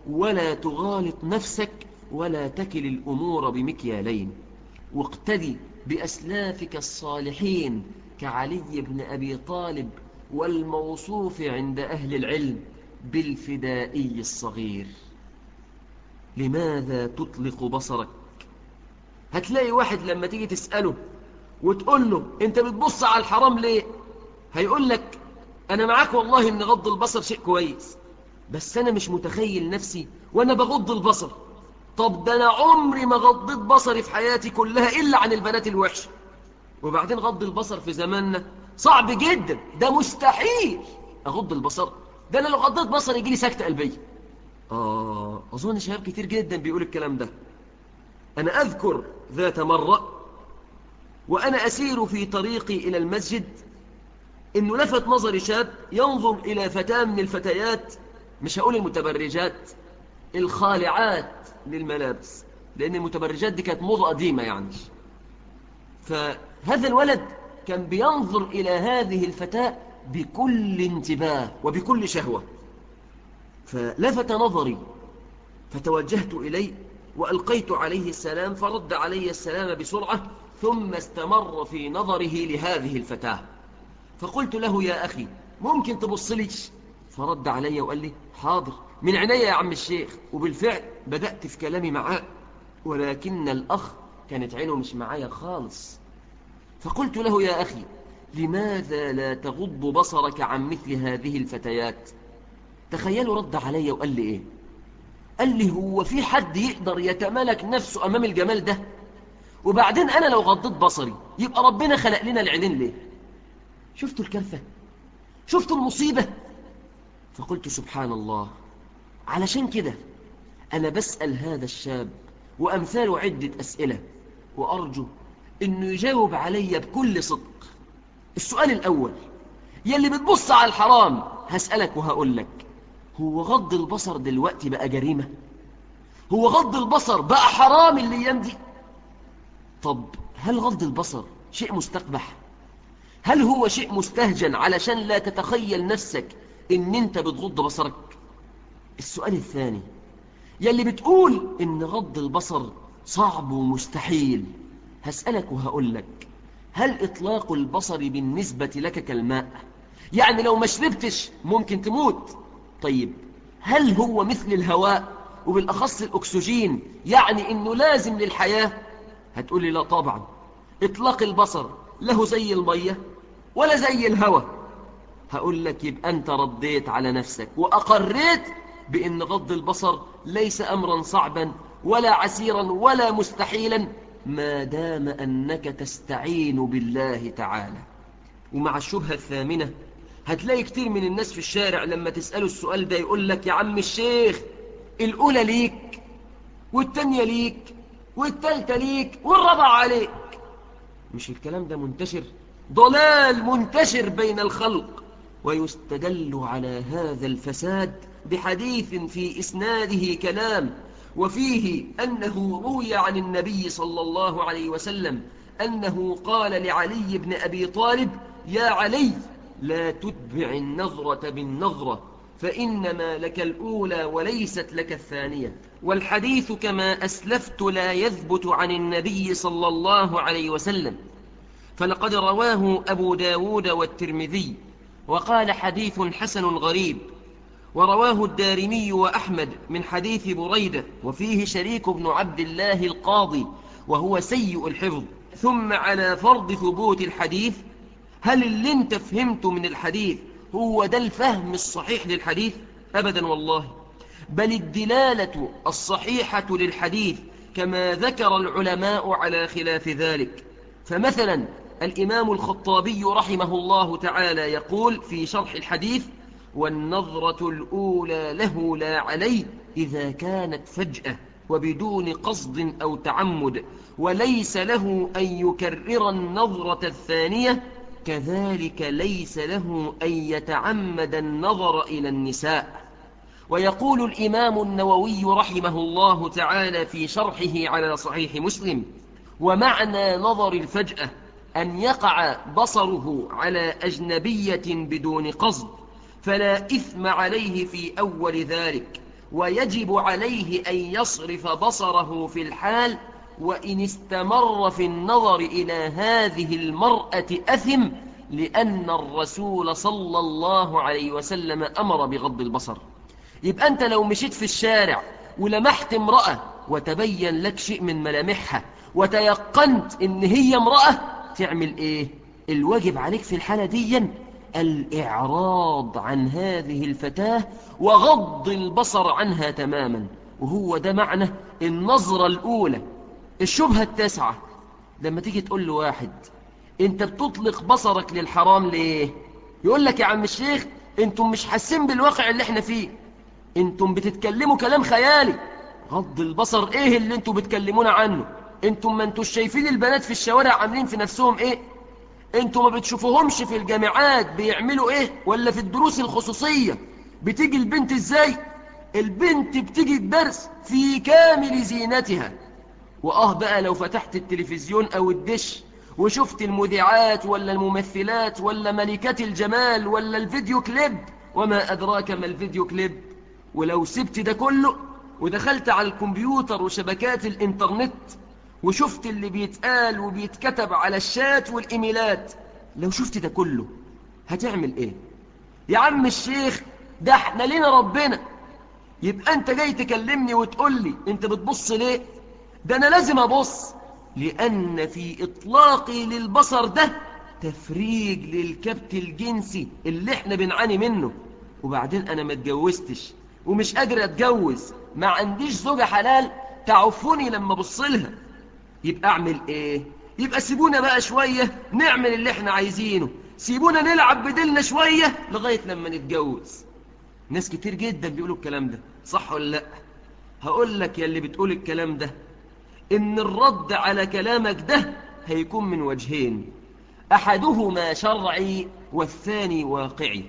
ولا تغالط نفسك ولا تكل الأمور بمكيالين واقتدي بأسلافك الصالحين كعلي بن أبي طالب والموصوف عند أهل العلم بالفدائي الصغير لماذا تطلق بصرك هتلاقي واحد لما تيجي تسأله وتقول له انت بتبص على الحرام ليه هيقول لك انا معاك والله ان غض البصر شيء كويس بس انا مش متخيل نفسي وانا بغض البصر طب ده انا عمري ما غضيت بصري في حياتي كلها الا عن البنات الوحشه وبعدين غض البصر في زماننا صعب جدا ده مستحيل اغض البصر ده انا لو غضيت بصري يجي لي سكته قلبيه اه اظن شباب كتير جدا بيقول الكلام ده انا اذكر ذات مره وانا اسير في طريقي الى المسجد انه لفت نظري شاب ينظر الى فتاه من الفتيات مش هقول المتبرجات الخالعات للملابس لان المتبرجات دي كانت موضه قديمه يعني فهذا الولد كان بينظر إلى هذه الفتاة بكل انتباه وبكل شهوة فلفت نظري فتوجهت إليه وألقيت عليه السلام فرد علي السلام بسرعة ثم استمر في نظره لهذه الفتاة فقلت له يا أخي ممكن تبص لي فرد علي وقال لي حاضر من عيني يا عم الشيخ وبالفعل بدأت في كلامي معاه ولكن الأخ كانت عينه مش معايا خالص فقلت له يا أخي لماذا لا تغض بصرك عن مثل هذه الفتيات تخيلوا رد علي وقال لي إيه قال لي هو في حد يقدر يتملك نفسه أمام الجمال ده وبعدين أنا لو غضيت بصري يبقى ربنا خلق لنا العينين ليه شفتوا الكرفة شفتوا المصيبة فقلت سبحان الله علشان كده أنا بسأل هذا الشاب وأمثاله عدة أسئلة وأرجو أنه يجاوب علي بكل صدق السؤال الأول يلي بتبص على الحرام هسألك وهقول لك هو غض البصر دلوقتي بقى جريمة هو غض البصر بقى حرام اللي دي طب هل غض البصر شيء مستقبح هل هو شيء مستهجن علشان لا تتخيل نفسك ان انت بتغض بصرك السؤال الثاني يلي بتقول ان غض البصر صعب ومستحيل هسألك وهقول لك هل إطلاق البصر بالنسبة لك كالماء يعني لو ما شربتش ممكن تموت طيب هل هو مثل الهواء وبالأخص الأكسجين يعني إنه لازم للحياة هتقول لي لا طبعا إطلاق البصر له زي المية ولا زي الهواء هقول لك يبقى أنت رديت على نفسك وأقريت بأن غض البصر ليس أمرا صعبا ولا عسيرا ولا مستحيلا ما دام أنك تستعين بالله تعالى ومع الشبهة الثامنة هتلاقي كتير من الناس في الشارع لما تسأله السؤال ده يقول لك يا عم الشيخ الأولى ليك والتانية ليك والتالتة ليك والرابعة عليك مش الكلام ده منتشر ضلال منتشر بين الخلق ويستدل على هذا الفساد بحديث في إسناده كلام وفيه أنه روي عن النبي صلى الله عليه وسلم أنه قال لعلي بن أبي طالب يا علي لا تتبع النظرة بالنظرة فإنما لك الأولى وليست لك الثانية والحديث كما أسلفت لا يثبت عن النبي صلى الله عليه وسلم فلقد رواه أبو داود والترمذي وقال حديث حسن غريب ورواه الدارمي وأحمد من حديث بريدة وفيه شريك بن عبد الله القاضي وهو سيء الحفظ ثم على فرض ثبوت الحديث هل اللي انت فهمته من الحديث هو ده الفهم الصحيح للحديث أبدا والله بل الدلالة الصحيحة للحديث كما ذكر العلماء على خلاف ذلك فمثلا الإمام الخطابي رحمه الله تعالى يقول في شرح الحديث والنظرة الأولى له لا عليه إذا كانت فجأة وبدون قصد أو تعمد وليس له أن يكرر النظرة الثانية كذلك ليس له أن يتعمد النظر إلى النساء ويقول الإمام النووي رحمه الله تعالى في شرحه على صحيح مسلم ومعنى نظر الفجأة أن يقع بصره على أجنبية بدون قصد فلا إثم عليه في أول ذلك ويجب عليه أن يصرف بصره في الحال وإن استمر في النظر إلى هذه المرأة أثم لأن الرسول صلى الله عليه وسلم أمر بغض البصر يبقى أنت لو مشيت في الشارع ولمحت امرأة وتبين لك شيء من ملامحها وتيقنت إن هي امرأة تعمل إيه؟ الواجب عليك في الحالة دي الإعراض عن هذه الفتاة وغض البصر عنها تماما وهو ده معنى النظرة الأولى الشبهة التاسعة لما تيجي تقول له واحد انت بتطلق بصرك للحرام ليه يقول لك يا عم الشيخ انتم مش حاسين بالواقع اللي احنا فيه انتم بتتكلموا كلام خيالي غض البصر ايه اللي انتم بتكلمونا عنه انتم ما انتوش شايفين البنات في الشوارع عاملين في نفسهم ايه انتم ما بتشوفوهمش في الجامعات بيعملوا ايه ولا في الدروس الخصوصية بتيجي البنت ازاي البنت بتيجي الدرس في كامل زينتها واه بقى لو فتحت التلفزيون او الدش وشفت المذيعات ولا الممثلات ولا ملكات الجمال ولا الفيديو كليب وما أدراك ما الفيديو كليب ولو سبت ده كله ودخلت على الكمبيوتر وشبكات الانترنت وشفت اللي بيتقال وبيتكتب على الشات والإيميلات لو شفت ده كله هتعمل ايه يا عم الشيخ ده احنا لنا ربنا يبقى انت جاي تكلمني وتقول لي انت بتبص ليه ده انا لازم ابص لأن في إطلاقي للبصر ده تفريج للكبت الجنسي اللي احنا بنعاني منه وبعدين أنا ما اتجوزتش ومش قادر أتجوز ما عنديش زوجة حلال تعفني لما بصلها يبقى أعمل إيه؟ يبقى سيبونا بقى شوية نعمل اللي احنا عايزينه سيبونا نلعب بدلنا شوية لغاية لما نتجوز ناس كتير جدا بيقولوا الكلام ده صح ولا لا هقول لك يا اللي بتقول الكلام ده إن الرد على كلامك ده هيكون من وجهين أحدهما شرعي والثاني واقعي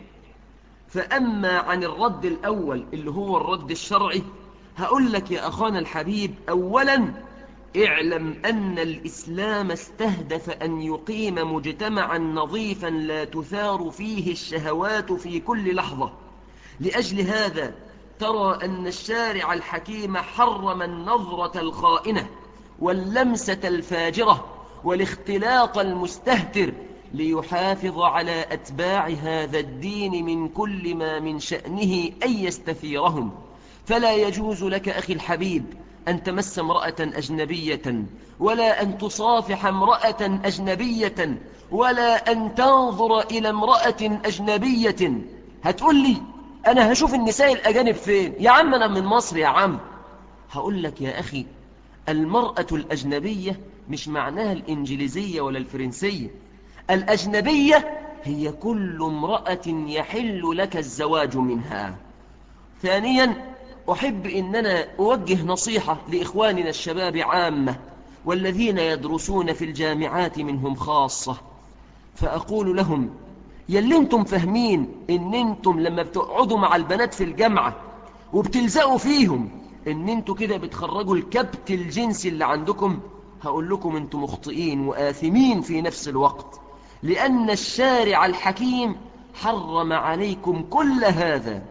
فأما عن الرد الأول اللي هو الرد الشرعي هقول لك يا أخانا الحبيب أولا اعلم أن الإسلام استهدف أن يقيم مجتمعا نظيفا لا تثار فيه الشهوات في كل لحظة لأجل هذا ترى أن الشارع الحكيم حرم النظرة الخائنة واللمسة الفاجرة والاختلاط المستهتر ليحافظ على أتباع هذا الدين من كل ما من شأنه أن يستثيرهم فلا يجوز لك أخي الحبيب أن تمس امرأة أجنبية ولا أن تصافح امرأة أجنبية ولا أن تنظر إلى امرأة أجنبية هتقول لي أنا هشوف النساء الأجانب فين يا عم أنا من مصر يا عم هقول لك يا أخي المرأة الأجنبية مش معناها الإنجليزية ولا الفرنسية الأجنبية هي كل امرأة يحل لك الزواج منها ثانيا أحب أننا أوجه نصيحة لإخواننا الشباب عامة والذين يدرسون في الجامعات منهم خاصة فأقول لهم يلي انتم فاهمين ان انتم لما بتقعدوا مع البنات في الجامعة وبتلزقوا فيهم ان انتم كده بتخرجوا الكبت الجنسي اللي عندكم هقول لكم انتم مخطئين وآثمين في نفس الوقت لأن الشارع الحكيم حرم عليكم كل هذا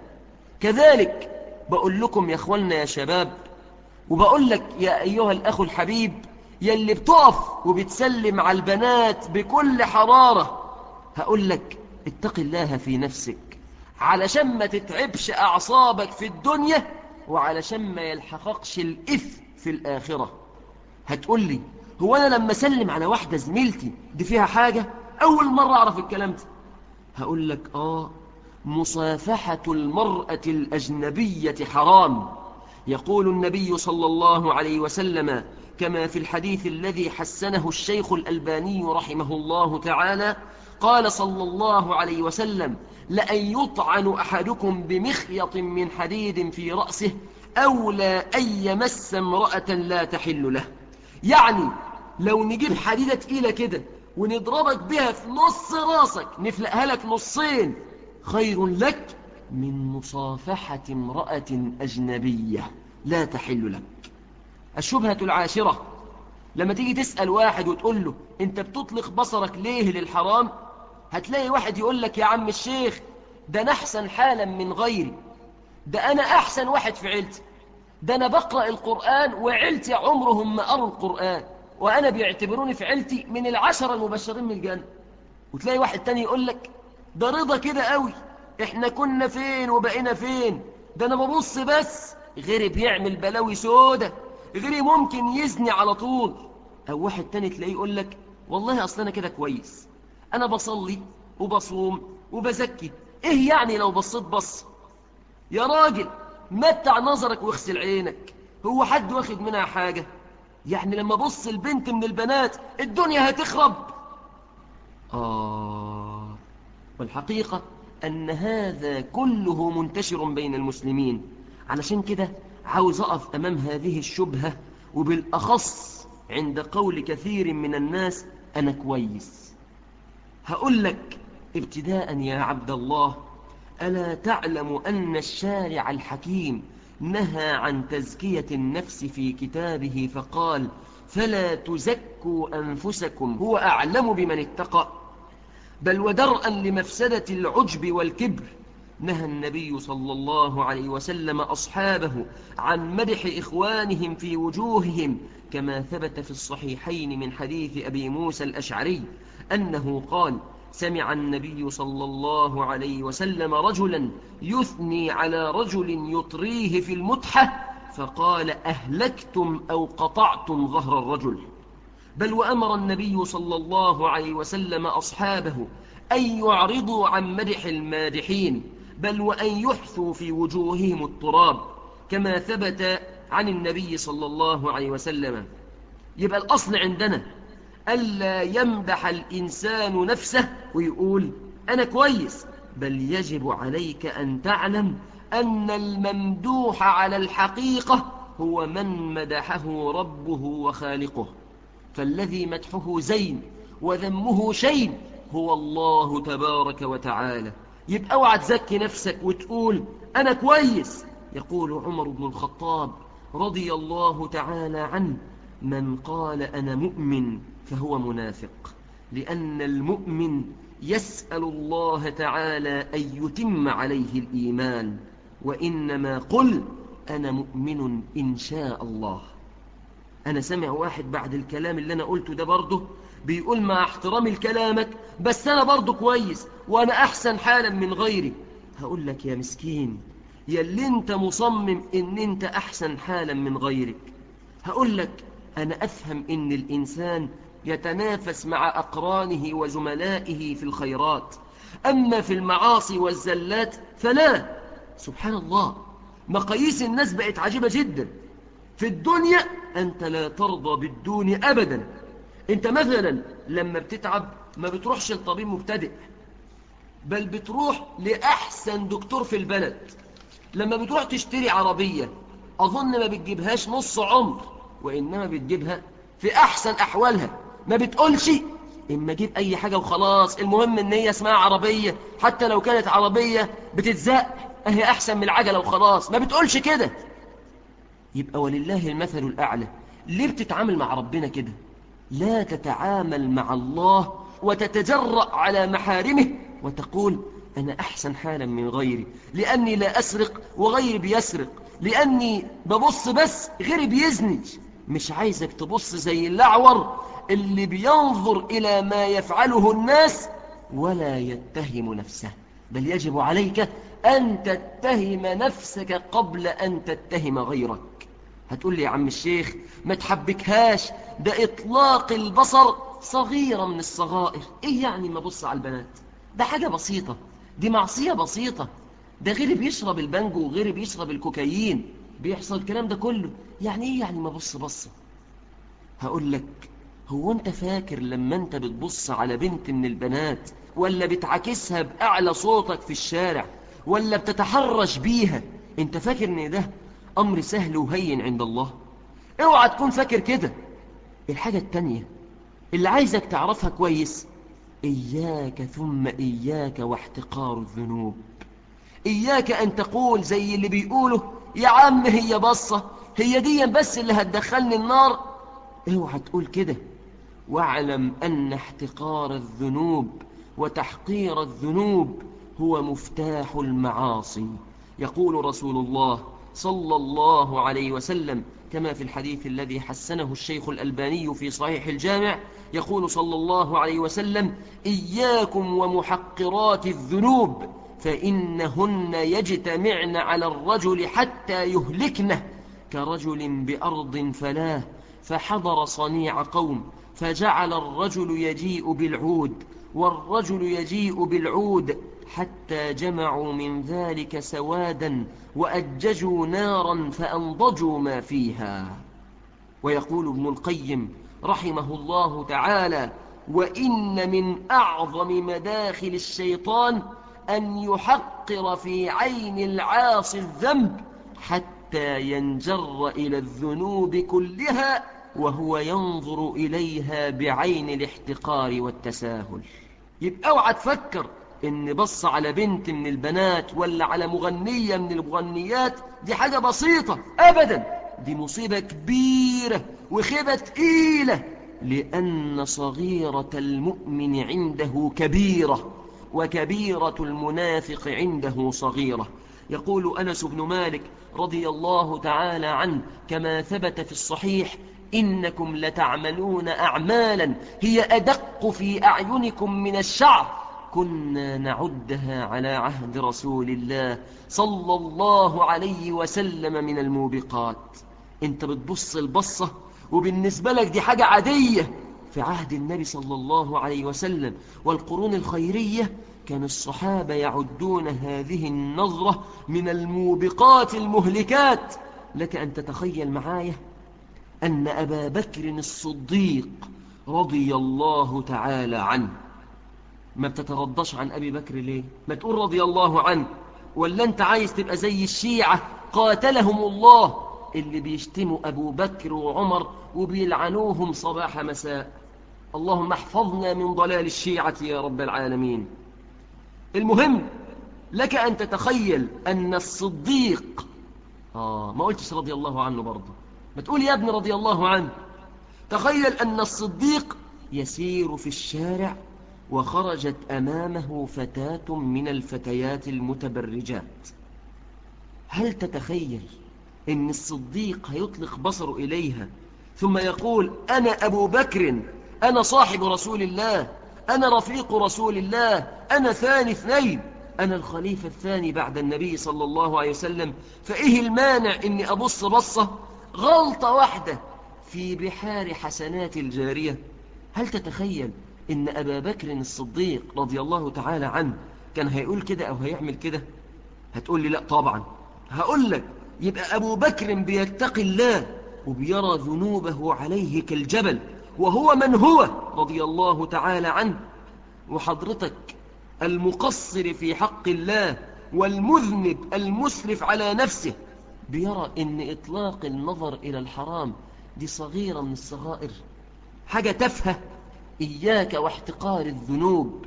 كذلك بقول لكم يا اخوانا يا شباب وبقول لك يا أيها الأخ الحبيب يلي بتقف وبتسلم على البنات بكل حرارة هقول لك اتق الله في نفسك علشان ما تتعبش أعصابك في الدنيا وعلشان ما يلحقكش الإثم في الآخرة هتقول لي هو أنا لما أسلم على واحدة زميلتي دي فيها حاجة أول مرة أعرف الكلام ده هقول لك آه مصافحة المرأة الأجنبية حرام يقول النبي صلى الله عليه وسلم كما في الحديث الذي حسنه الشيخ الألباني رحمه الله تعالى قال صلى الله عليه وسلم لأن يطعن أحدكم بمخيط من حديد في رأسه أولى أن يمس امرأة لا تحل له يعني لو نجيب حديدة تقيلة كده ونضربك بها في نص راسك نفلقها لك نصين خير لك من مصافحة امرأة أجنبية لا تحل لك الشبهة العاشرة لما تيجي تسأل واحد وتقول له انت بتطلق بصرك ليه للحرام هتلاقي واحد يقول لك يا عم الشيخ ده نحسن حالا من غيري ده أنا أحسن واحد في عيلتي ده أنا بقرأ القرآن وعيلتي عمرهم ما قروا القرآن وأنا بيعتبروني في عيلتي من العشرة المبشرين من الجنة وتلاقي واحد تاني يقول لك ده رضا كده قوي احنا كنا فين وبقينا فين ده انا ببص بس غيري بيعمل بلاوي سودة غيري ممكن يزني على طول او واحد تاني تلاقيه يقول لك والله اصل انا كده كويس انا بصلي وبصوم وبزكي ايه يعني لو بصيت بص يا راجل متع نظرك واغسل عينك هو حد واخد منها حاجة يعني لما بص البنت من البنات الدنيا هتخرب آه والحقيقة أن هذا كله منتشر بين المسلمين علشان كده عاوز أقف أمام هذه الشبهة وبالأخص عند قول كثير من الناس أنا كويس هقول لك ابتداء يا عبد الله ألا تعلم أن الشارع الحكيم نهى عن تزكية النفس في كتابه فقال فلا تزكوا أنفسكم هو أعلم بمن اتقى بل ودرءا لمفسدة العجب والكبر نهى النبي صلى الله عليه وسلم أصحابه عن مدح إخوانهم في وجوههم كما ثبت في الصحيحين من حديث أبي موسى الأشعري أنه قال سمع النبي صلى الله عليه وسلم رجلا يثني على رجل يطريه في المتحة فقال أهلكتم أو قطعتم ظهر الرجل بل وأمر النبي صلى الله عليه وسلم أصحابه أن يعرضوا عن مدح المادحين بل وأن يحثوا في وجوههم التراب كما ثبت عن النبي صلى الله عليه وسلم يبقى الأصل عندنا ألا يمدح الإنسان نفسه ويقول أنا كويس بل يجب عليك أن تعلم أن الممدوح على الحقيقة هو من مدحه ربه وخالقه فالذي مدحه زين وذمه شين هو الله تبارك وتعالى يبقى اوعى تزكي نفسك وتقول أنا كويس يقول عمر بن الخطاب رضي الله تعالى عنه من قال أنا مؤمن فهو منافق لأن المؤمن يسأل الله تعالى أن يتم عليه الإيمان وإنما قل أنا مؤمن إن شاء الله أنا سمع واحد بعد الكلام اللي أنا قلته ده برضه بيقول مع احترامي لكلامك بس أنا برضه كويس وأنا أحسن حالا من غيري هقول لك يا مسكين يا اللي انت مصمم ان انت أحسن حالا من غيرك هقول لك أنا أفهم ان الإنسان يتنافس مع أقرانه وزملائه في الخيرات أما في المعاصي والزلات فلا سبحان الله مقاييس الناس بقت عجيبة جدا في الدنيا أنت لا ترضى بالدون أبدا أنت مثلا لما بتتعب ما بتروحش لطبيب مبتدئ بل بتروح لأحسن دكتور في البلد لما بتروح تشتري عربية أظن ما بتجيبهاش نص عمر وإنما بتجيبها في أحسن أحوالها ما بتقولش إما جيب أي حاجة وخلاص المهم إن هي اسمها عربية حتى لو كانت عربية بتتزق أهي أحسن من العجلة وخلاص ما بتقولش كده يبقى ولله المثل الأعلى ليه بتتعامل مع ربنا كده لا تتعامل مع الله وتتجرأ على محارمه وتقول أنا أحسن حالا من غيري لأني لا أسرق وغيري بيسرق لأني ببص بس غيري بيزني مش عايزك تبص زي اللعور اللي بينظر إلى ما يفعله الناس ولا يتهم نفسه بل يجب عليك أن تتهم نفسك قبل أن تتهم غيرك هتقول لي يا عم الشيخ ما تحبكهاش ده إطلاق البصر صغيرة من الصغائر إيه يعني ما بص على البنات ده حاجة بسيطة دي معصية بسيطة ده غيري بيشرب البانجو وغيري بيشرب الكوكايين بيحصل الكلام ده كله يعني إيه يعني ما بص بص هقول لك هو أنت فاكر لما أنت بتبص على بنت من البنات ولا بتعكسها بأعلى صوتك في الشارع ولا بتتحرش بيها أنت فاكر إن ده أمر سهل وهين عند الله اوعى تكون فاكر كده الحاجة التانية اللي عايزك تعرفها كويس إياك ثم إياك واحتقار الذنوب إياك أن تقول زي اللي بيقوله يا عم هي بصة هي دي بس اللي هتدخلني النار اوعى تقول كده واعلم أن احتقار الذنوب وتحقير الذنوب هو مفتاح المعاصي يقول رسول الله صلى الله عليه وسلم كما في الحديث الذي حسنه الشيخ الألباني في صحيح الجامع يقول صلى الله عليه وسلم إياكم ومحقرات الذنوب فإنهن يجتمعن على الرجل حتى يهلكنه كرجل بأرض فلاه فحضر صنيع قوم فجعل الرجل يجيء بالعود والرجل يجيء بالعود حتى جمعوا من ذلك سوادا وأججوا نارا فأنضجوا ما فيها ويقول ابن القيم رحمه الله تعالى وإن من أعظم مداخل الشيطان أن يحقر في عين العاصي الذنب حتى ينجر إلى الذنوب كلها وهو ينظر إليها بعين الاحتقار والتساهل يبقى اوعى تفكر ان بص على بنت من البنات ولا على مغنية من المغنيات دي حاجة بسيطة ابدا دي مصيبة كبيرة وخيبة تقيلة لأن صغيرة المؤمن عنده كبيرة وكبيرة المنافق عنده صغيرة يقول أنس بن مالك رضي الله تعالى عنه كما ثبت في الصحيح إنكم لتعملون أعمالا هي أدق في أعينكم من الشعر كنا نعدها على عهد رسول الله صلى الله عليه وسلم من الموبقات انت بتبص البصة وبالنسبة لك دي حاجة عادية في عهد النبي صلى الله عليه وسلم والقرون الخيرية كان الصحابة يعدون هذه النظرة من الموبقات المهلكات لك أن تتخيل معايا أن أبا بكر الصديق رضي الله تعالى عنه ما بتترضاش عن أبي بكر ليه ما تقول رضي الله عنه ولا أنت عايز تبقى زي الشيعة قاتلهم الله اللي بيشتموا أبو بكر وعمر وبيلعنوهم صباح مساء اللهم احفظنا من ضلال الشيعة يا رب العالمين المهم لك أن تتخيل أن الصديق آه ما قلتش رضي الله عنه برضه ما تقول يا ابن رضي الله عنه تخيل أن الصديق يسير في الشارع وخرجت أمامه فتاة من الفتيات المتبرجات هل تتخيل أن الصديق هيطلق بصره إليها ثم يقول أنا أبو بكر أنا صاحب رسول الله أنا رفيق رسول الله أنا ثاني اثنين أنا الخليفة الثاني بعد النبي صلى الله عليه وسلم فإيه المانع أني أبص بصة غلطة واحدة في بحار حسنات الجارية هل تتخيل إن أبا بكر الصديق رضي الله تعالى عنه كان هيقول كده أو هيعمل كده هتقول لي لا طبعا هقول لك يبقى أبو بكر بيتقي الله وبيرى ذنوبه عليه كالجبل وهو من هو رضي الله تعالى عنه وحضرتك المقصر في حق الله والمذنب المسرف على نفسه بيرى ان اطلاق النظر الى الحرام دي صغيرة من الصغائر حاجة تفهة اياك واحتقار الذنوب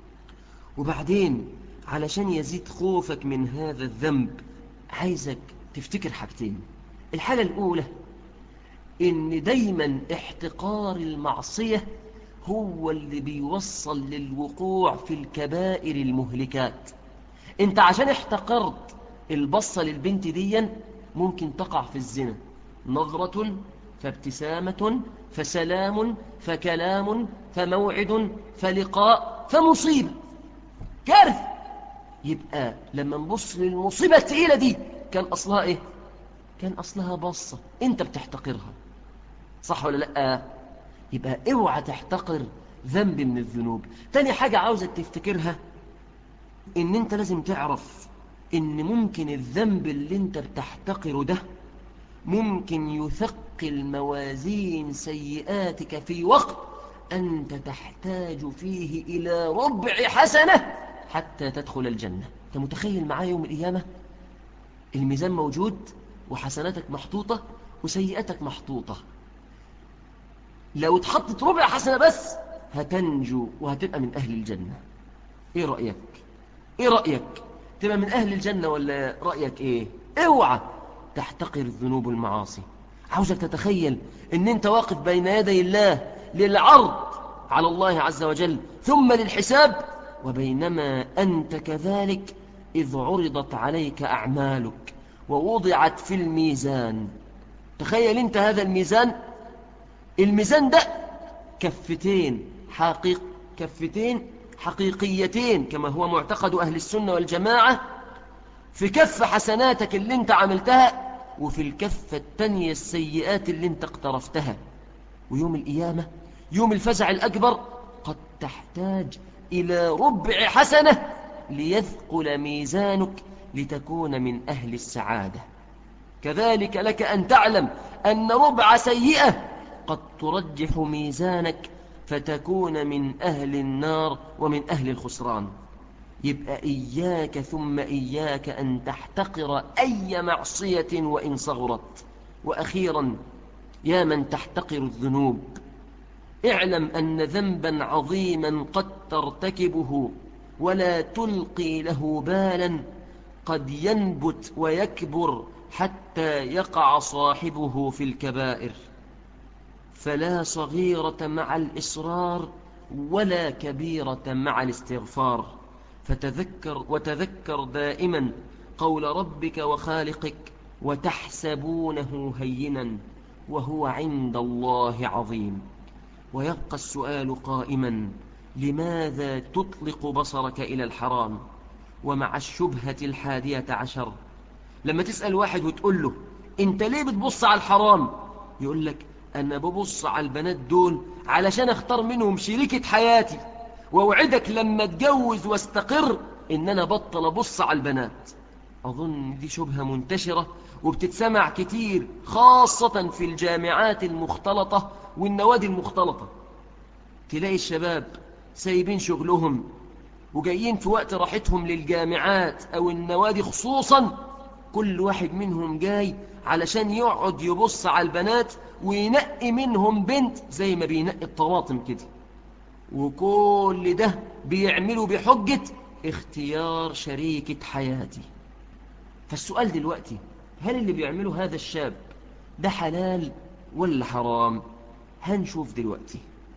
وبعدين علشان يزيد خوفك من هذا الذنب عايزك تفتكر حاجتين الحالة الاولى ان دايما احتقار المعصية هو اللي بيوصل للوقوع في الكبائر المهلكات انت عشان احتقرت البصة للبنت دي ممكن تقع في الزنا نظرة فابتسامة فسلام فكلام فموعد فلقاء فمصيبة كارثة يبقى لما نبص للمصيبة التقيلة دي كان أصلها إيه؟ كان أصلها بصة أنت بتحتقرها صح ولا لأ؟ يبقى اوعى تحتقر ذنب من الذنوب تاني حاجة عاوزك تفتكرها ان انت لازم تعرف ان ممكن الذنب اللي انت بتحتقره ده ممكن يثقل موازين سيئاتك في وقت أنت تحتاج فيه إلى ربع حسنة حتى تدخل الجنة أنت متخيل معايا يوم القيامة الميزان موجود وحسناتك محطوطة وسيئاتك محطوطة لو اتحطت ربع حسنة بس هتنجو وهتبقى من أهل الجنة إيه رأيك؟ إيه رأيك؟ تبقى من أهل الجنة ولا رأيك إيه؟ اوعى تحتقر الذنوب والمعاصي عاوزك تتخيل ان انت واقف بين يدي الله للعرض على الله عز وجل ثم للحساب وبينما أنت كذلك إذ عرضت عليك أعمالك ووضعت في الميزان تخيل انت هذا الميزان الميزان ده كفتين حقيق كفتين حقيقيتين كما هو معتقد أهل السنة والجماعة في كف حسناتك اللي انت عملتها وفي الكفة التانية السيئات اللي انت اقترفتها ويوم القيامة يوم الفزع الأكبر قد تحتاج إلى ربع حسنة ليثقل ميزانك لتكون من أهل السعادة كذلك لك أن تعلم أن ربع سيئة قد ترجح ميزانك فتكون من أهل النار ومن أهل الخسران يبقى إياك ثم إياك أن تحتقر أي معصية وإن صغرت وأخيرا يا من تحتقر الذنوب اعلم أن ذنبا عظيما قد ترتكبه ولا تلقي له بالا قد ينبت ويكبر حتى يقع صاحبه في الكبائر فلا صغيرة مع الإصرار ولا كبيرة مع الاستغفار فتذكر وتذكر دائما قول ربك وخالقك وتحسبونه هينا وهو عند الله عظيم ويبقى السؤال قائما لماذا تطلق بصرك إلى الحرام ومع الشبهة الحادية عشر لما تسأل واحد وتقول له انت ليه بتبص على الحرام يقول لك أنا ببص على البنات دول علشان اختار منهم شريكة حياتي وأوعدك لما اتجوز واستقر إن أنا بطل أبص على البنات أظن دي شبهة منتشرة وبتتسمع كتير خاصة في الجامعات المختلطة والنوادي المختلطة تلاقي الشباب سايبين شغلهم وجايين في وقت راحتهم للجامعات أو النوادي خصوصا كل واحد منهم جاي علشان يقعد يبص على البنات وينقي منهم بنت زي ما بينقي الطواطم كده وكل ده بيعملوا بحجة اختيار شريكة حياتي فالسؤال دلوقتي هل اللي بيعمله هذا الشاب ده حلال ولا حرام هنشوف دلوقتي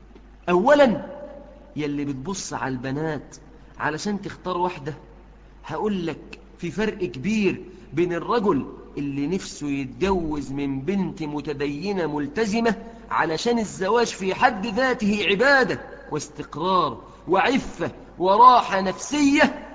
أولا يلي بتبص على البنات علشان تختار واحدة هقول لك في فرق كبير بين الرجل اللي نفسه يتجوز من بنت متدينة ملتزمة علشان الزواج في حد ذاته عبادة واستقرار وعفة وراحة نفسية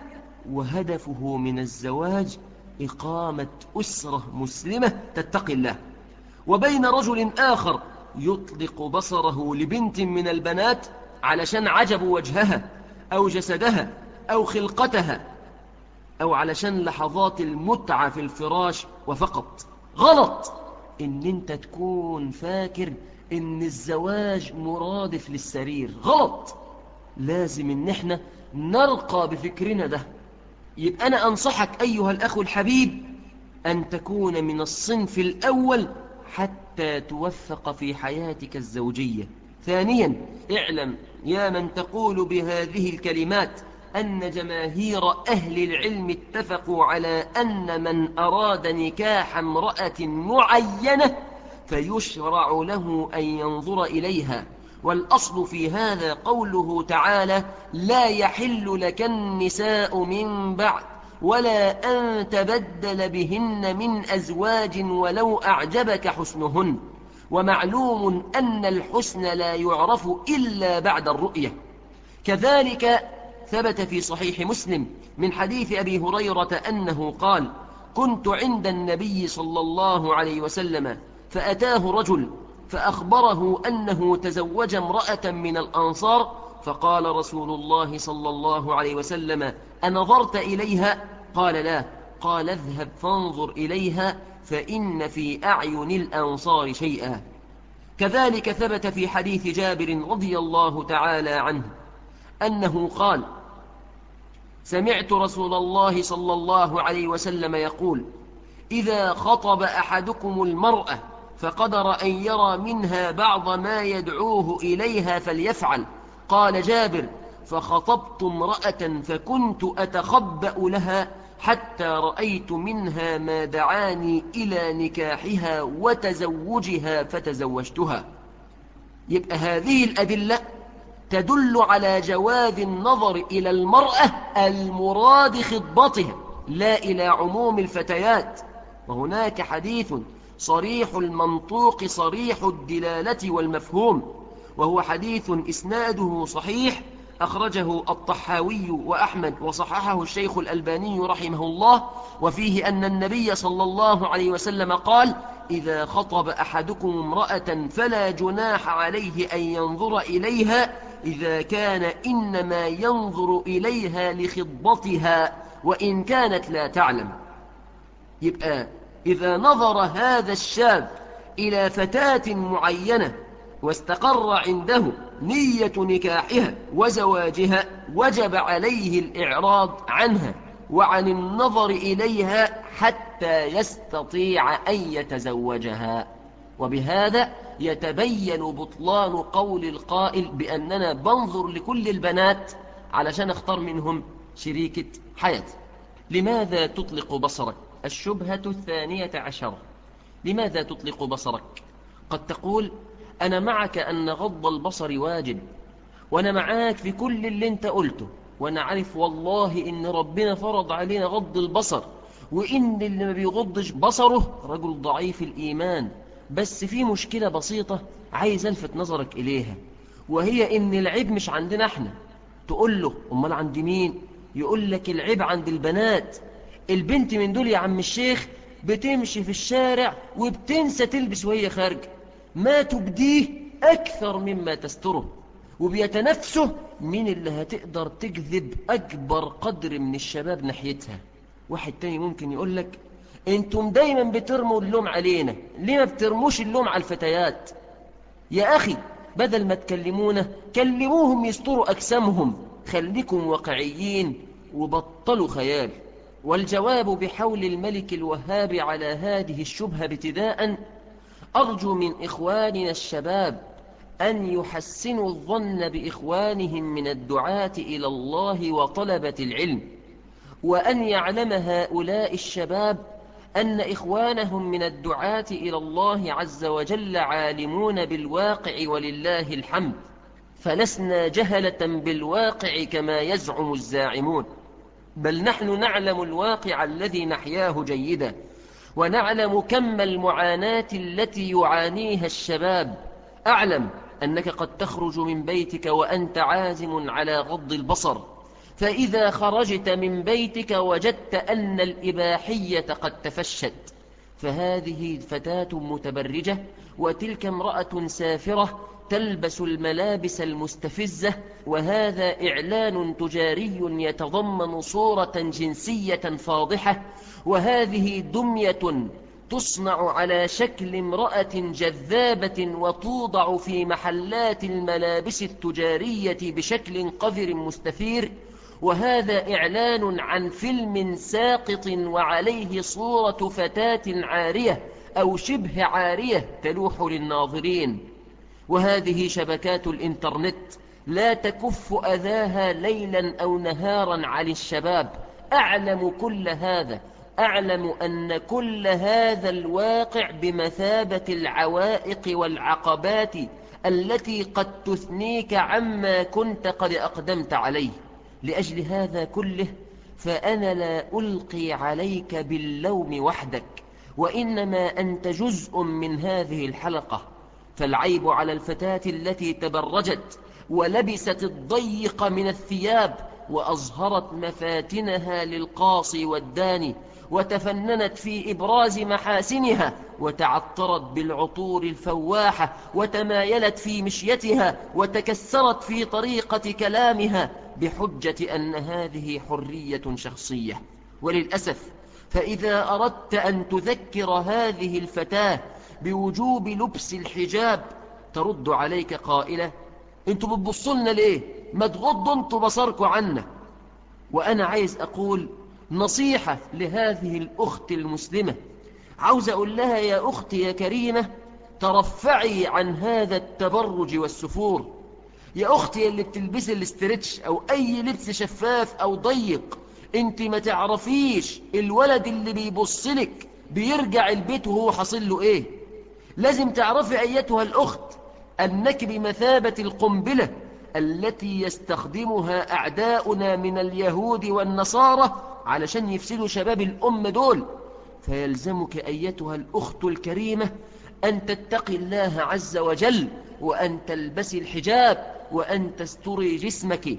وهدفه من الزواج إقامة أسرة مسلمة تتقي الله وبين رجل آخر يطلق بصره لبنت من البنات علشان عجب وجهها أو جسدها أو خلقتها أو علشان لحظات المتعة في الفراش وفقط غلط إن أنت تكون فاكر إن الزواج مرادف للسرير غلط لازم إن احنا نرقى بفكرنا ده يبقى أنا أنصحك أيها الأخ الحبيب أن تكون من الصنف الأول حتى توفق في حياتك الزوجية ثانيا اعلم يا من تقول بهذه الكلمات أن جماهير أهل العلم اتفقوا على أن من أراد نكاح امرأة معينة فيشرع له أن ينظر إليها والأصل في هذا قوله تعالى لا يحل لك النساء من بعد ولا أن تبدل بهن من أزواج ولو أعجبك حسنهن ومعلوم أن الحسن لا يعرف إلا بعد الرؤية كذلك ثبت في صحيح مسلم من حديث أبي هريرة أنه قال كنت عند النبي صلى الله عليه وسلم فأتاه رجل فأخبره أنه تزوج امرأة من الأنصار فقال رسول الله صلى الله عليه وسلم أنظرت إليها؟ قال لا قال اذهب فانظر إليها فإن في أعين الأنصار شيئا كذلك ثبت في حديث جابر رضي الله تعالى عنه أنه قال سمعت رسول الله صلى الله عليه وسلم يقول إذا خطب أحدكم المرأة فقدر أن يرى منها بعض ما يدعوه إليها فليفعل قال جابر فخطبت امرأة فكنت أتخبأ لها حتى رأيت منها ما دعاني إلى نكاحها وتزوجها فتزوجتها يبقى هذه الأدلة تدل على جواز النظر إلى المرأة المراد خطبتها لا إلى عموم الفتيات وهناك حديث صريح المنطوق صريح الدلالة والمفهوم وهو حديث إسناده صحيح أخرجه الطحاوي وأحمد وصححه الشيخ الألباني رحمه الله وفيه أن النبي صلى الله عليه وسلم قال إذا خطب أحدكم امرأة فلا جناح عليه أن ينظر إليها إذا كان إنما ينظر إليها لخطبتها وإن كانت لا تعلم يبقى إذا نظر هذا الشاب إلى فتاة معينة واستقر عنده نية نكاحها وزواجها وجب عليه الإعراض عنها وعن النظر إليها حتى يستطيع أن يتزوجها وبهذا يتبين بطلان قول القائل بأننا بنظر لكل البنات علشان اختار منهم شريكة حياتي لماذا تطلق بصرك الشبهة الثانية عشر لماذا تطلق بصرك قد تقول أنا معك أن غض البصر واجب وأنا معاك في كل اللي انت قلته وأنا عارف والله إن ربنا فرض علينا غض البصر وإن اللي ما بيغضش بصره رجل ضعيف الإيمان بس في مشكلة بسيطة عايز ألفت نظرك إليها وهي إن العيب مش عندنا احنا تقول له أمال عند مين يقول لك العيب عند البنات البنت من دول يا عم الشيخ بتمشي في الشارع وبتنسى تلبس وهي خارجه ما تبديه أكثر مما تستره وبيتنافسوا مين اللي هتقدر تجذب أكبر قدر من الشباب ناحيتها واحد تاني ممكن يقول لك انتم دايما بترموا اللوم علينا ليه ما بترموش اللوم على الفتيات يا أخي بدل ما تكلمونا كلموهم يستروا أجسامهم خليكم واقعيين وبطلوا خيال والجواب بحول الملك الوهاب على هذه الشبهة ابتداء أرجو من إخواننا الشباب أن يحسنوا الظن بإخوانهم من الدعاة إلى الله وطلبة العلم وأن يعلم هؤلاء الشباب أن إخوانهم من الدعاة إلى الله عز وجل عالمون بالواقع ولله الحمد فلسنا جهلة بالواقع كما يزعم الزاعمون بل نحن نعلم الواقع الذي نحياه جيدا ونعلم كم المعاناة التي يعانيها الشباب أعلم أنك قد تخرج من بيتك وأنت عازم على غض البصر فإذا خرجت من بيتك وجدت أن الإباحية قد تفشت فهذه فتاة متبرجة وتلك امرأة سافرة تلبس الملابس المستفزة وهذا إعلان تجاري يتضمن صورة جنسية فاضحة وهذه دمية تصنع على شكل امرأة جذابة وتوضع في محلات الملابس التجارية بشكل قذر مستثير وهذا إعلان عن فيلم ساقط وعليه صورة فتاة عارية أو شبه عارية تلوح للناظرين وهذه شبكات الإنترنت لا تكف أذاها ليلا أو نهارا عن الشباب أعلم كل هذا أعلم أن كل هذا الواقع بمثابة العوائق والعقبات التي قد تثنيك عما كنت قد أقدمت عليه لأجل هذا كله فأنا لا ألقي عليك باللوم وحدك وإنما أنت جزء من هذه الحلقة فالعيب على الفتاة التي تبرجت ولبست الضيق من الثياب وأظهرت مفاتنها للقاصي والداني وتفننت في إبراز محاسنها وتعطرت بالعطور الفواحة وتمايلت في مشيتها وتكسرت في طريقة كلامها بحجة أن هذه حرية شخصية وللأسف فإذا أردت أن تذكر هذه الفتاة بوجوب لبس الحجاب ترد عليك قائلة انتوا بتبصلنا ليه ما تغضوا انتوا بصركوا عنا وأنا عايز أقول نصيحة لهذه الأخت المسلمة عاوز أقول لها يا أختي يا كريمة ترفعي عن هذا التبرج والسفور يا أختي اللي بتلبسي الاسترتش أو أي لبس شفاف أو ضيق انت ما تعرفيش الولد اللي بيبصلك بيرجع البيت وهو حصل له ايه لازم تعرفي أيتها الأخت أنك بمثابة القنبلة التي يستخدمها أعداؤنا من اليهود والنصارى علشان يفسدوا شباب الأمة دول فيلزمك أيتها الأخت الكريمة أن تتقي الله عز وجل وأن تلبسي الحجاب وأن تستري جسمك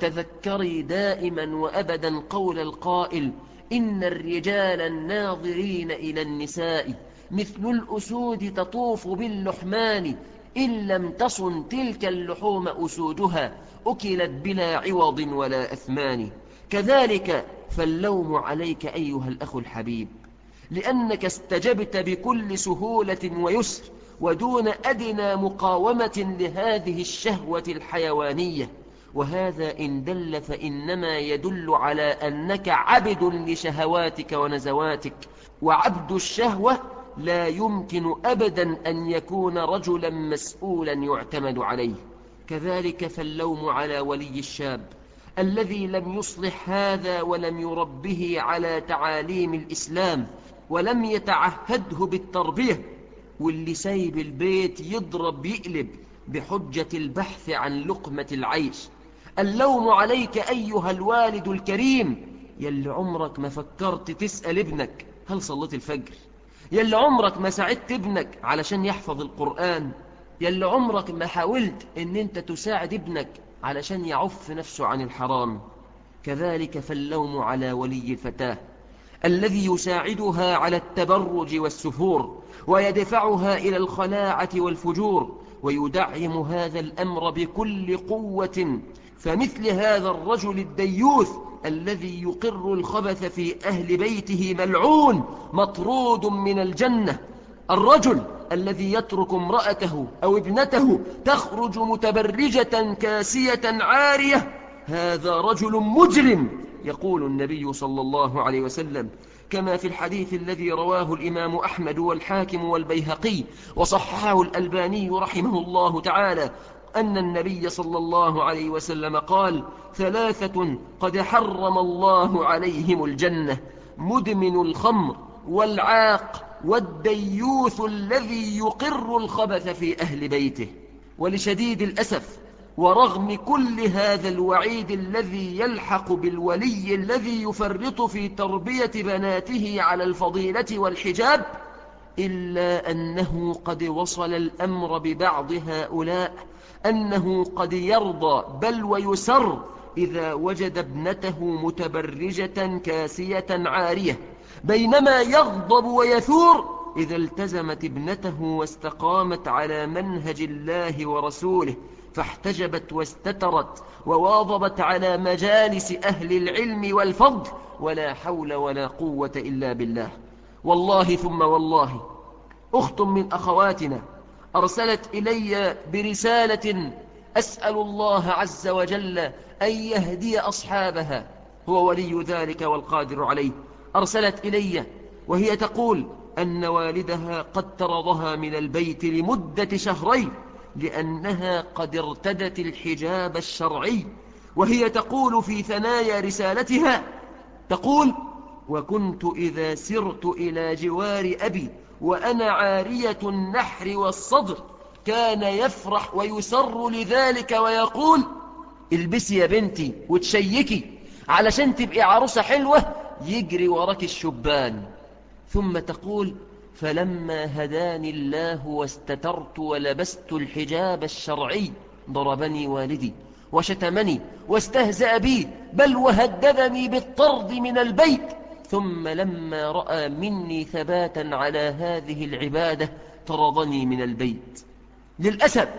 وتذكري دائما وأبدا قول القائل إن الرجال الناظرين إلى النساء مثل الأسود تطوف باللحمان إن لم تصن تلك اللحوم أسودها أكلت بلا عوض ولا أثمان كذلك فاللوم عليك أيها الأخ الحبيب لأنك استجبت بكل سهولة ويسر ودون أدنى مقاومة لهذه الشهوة الحيوانية وهذا إن دل فإنما يدل على أنك عبد لشهواتك ونزواتك وعبد الشهوة لا يمكن أبدا أن يكون رجلا مسؤولا يعتمد عليه كذلك فاللوم على ولي الشاب الذي لم يصلح هذا ولم يربه على تعاليم الإسلام ولم يتعهده بالتربية واللي سايب البيت يضرب يقلب بحجة البحث عن لقمة العيش اللوم عليك أيها الوالد الكريم يلي عمرك ما فكرت تسأل ابنك هل صليت الفجر يلي عمرك ما ساعدت ابنك علشان يحفظ القرآن يلي عمرك ما حاولت ان انت تساعد ابنك علشان يعف نفسه عن الحرام كذلك فاللوم على ولي الفتاة الذي يساعدها على التبرج والسفور ويدفعها إلى الخلاعة والفجور ويدعم هذا الأمر بكل قوة فمثل هذا الرجل الديوث الذي يقر الخبث في أهل بيته ملعون مطرود من الجنة الرجل الذي يترك امرأته أو ابنته تخرج متبرجة كاسية عارية هذا رجل مجرم يقول النبي صلى الله عليه وسلم كما في الحديث الذي رواه الإمام أحمد والحاكم والبيهقي وصححه الألباني رحمه الله تعالى أن النبي صلى الله عليه وسلم قال ثلاثة قد حرم الله عليهم الجنة مدمن الخمر والعاق والديوث الذي يقر الخبث في أهل بيته ولشديد الأسف ورغم كل هذا الوعيد الذي يلحق بالولي الذي يفرط في تربية بناته على الفضيلة والحجاب إلا أنه قد وصل الأمر ببعض هؤلاء أنه قد يرضى بل ويسر إذا وجد ابنته متبرجة كاسية عارية بينما يغضب ويثور إذا التزمت ابنته واستقامت على منهج الله ورسوله فاحتجبت واستترت وواظبت على مجالس أهل العلم والفضل ولا حول ولا قوة إلا بالله والله ثم والله أخت من أخواتنا أرسلت إلي برسالة أسأل الله عز وجل أن يهدي أصحابها هو ولي ذلك والقادر عليه أرسلت إلي وهي تقول أن والدها قد طردها من البيت لمدة شهرين لأنها قد ارتدت الحجاب الشرعي وهي تقول في ثنايا رسالتها تقول وكنت إذا سرت إلى جوار أبي وأنا عارية النحر والصدر كان يفرح ويسر لذلك ويقول البسي يا بنتي وتشيكي علشان تبقي عروسة حلوة يجري وراك الشبان ثم تقول فلما هداني الله واستترت ولبست الحجاب الشرعي ضربني والدي وشتمني واستهزأ بي بل وهددني بالطرد من البيت ثم لما رأى مني ثباتا على هذه العبادة طردني من البيت للأسف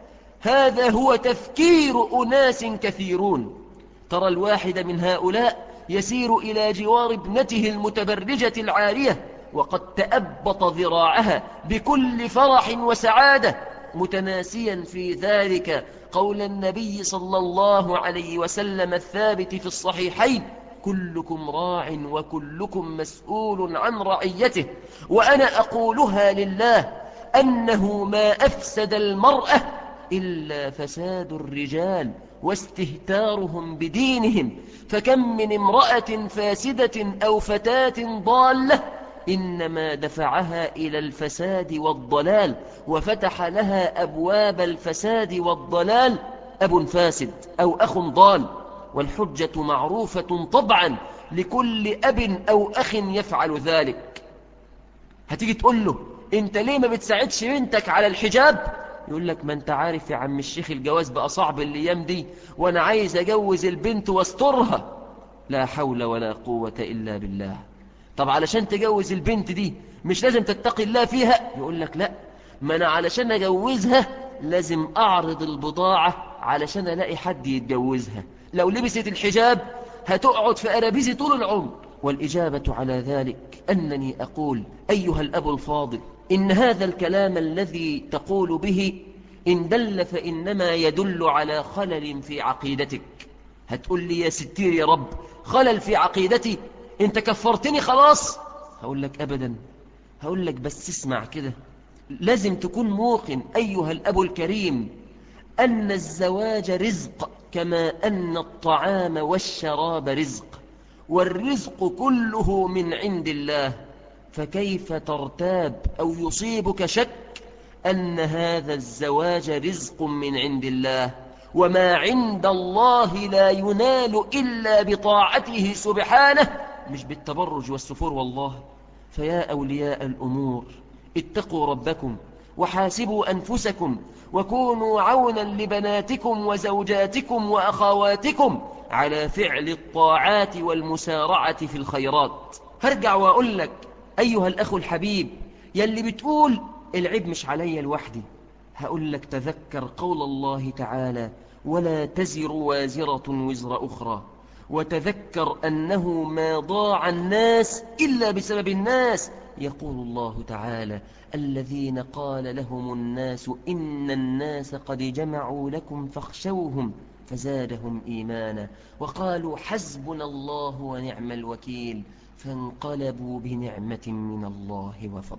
هذا هو تفكير أناس كثيرون ترى الواحد من هؤلاء يسير إلى جوار ابنته المتبرجة العارية وقد تأبط ذراعها بكل فرح وسعادة متناسيا في ذلك قول النبي صلى الله عليه وسلم الثابت في الصحيحين كلكم راع وكلكم مسؤول عن رعيته وأنا أقولها لله أنه ما أفسد المرأة إلا فساد الرجال واستهتارهم بدينهم فكم من امرأة فاسدة أو فتاة ضالة إنما دفعها إلى الفساد والضلال وفتح لها أبواب الفساد والضلال أب فاسد أو أخ ضال والحجة معروفة طبعا لكل أب أو أخ يفعل ذلك هتيجي تقول له انت ليه ما بتساعدش بنتك على الحجاب يقول لك ما انت عارف يا عم الشيخ الجواز بقى صعب الايام دي وانا عايز اجوز البنت واسترها لا حول ولا قوة الا بالله طب علشان تجوز البنت دي مش لازم تتقي الله فيها يقول لك لا ما انا علشان اجوزها لازم اعرض البضاعة علشان الاقي حد يتجوزها لو لبست الحجاب هتقعد في أرابيزي طول العمر والإجابة على ذلك أنني أقول أيها الأب الفاضل إن هذا الكلام الذي تقول به إن دل فإنما يدل على خلل في عقيدتك هتقول لي يا ستير يا رب خلل في عقيدتي انت كفرتني خلاص هقول لك أبدا هقول لك بس اسمع كده لازم تكون موقن أيها الأب الكريم أن الزواج رزق كما أن الطعام والشراب رزق والرزق كله من عند الله فكيف ترتاب أو يصيبك شك أن هذا الزواج رزق من عند الله وما عند الله لا ينال إلا بطاعته سبحانه مش بالتبرج والسفور والله فيا أولياء الأمور اتقوا ربكم وحاسبوا أنفسكم وكونوا عونا لبناتكم وزوجاتكم وأخواتكم على فعل الطاعات والمسارعة في الخيرات هرجع وأقول لك أيها الأخ الحبيب يلي بتقول العيب مش علي لوحدي هقول لك تذكر قول الله تعالى ولا تزر وازرة وزر أخرى وتذكر أنه ما ضاع الناس إلا بسبب الناس يقول الله تعالى الذين قال لهم الناس إن الناس قد جمعوا لكم فاخشوهم فزادهم إيمانا وقالوا حسبنا الله ونعم الوكيل فانقلبوا بنعمة من الله وفضل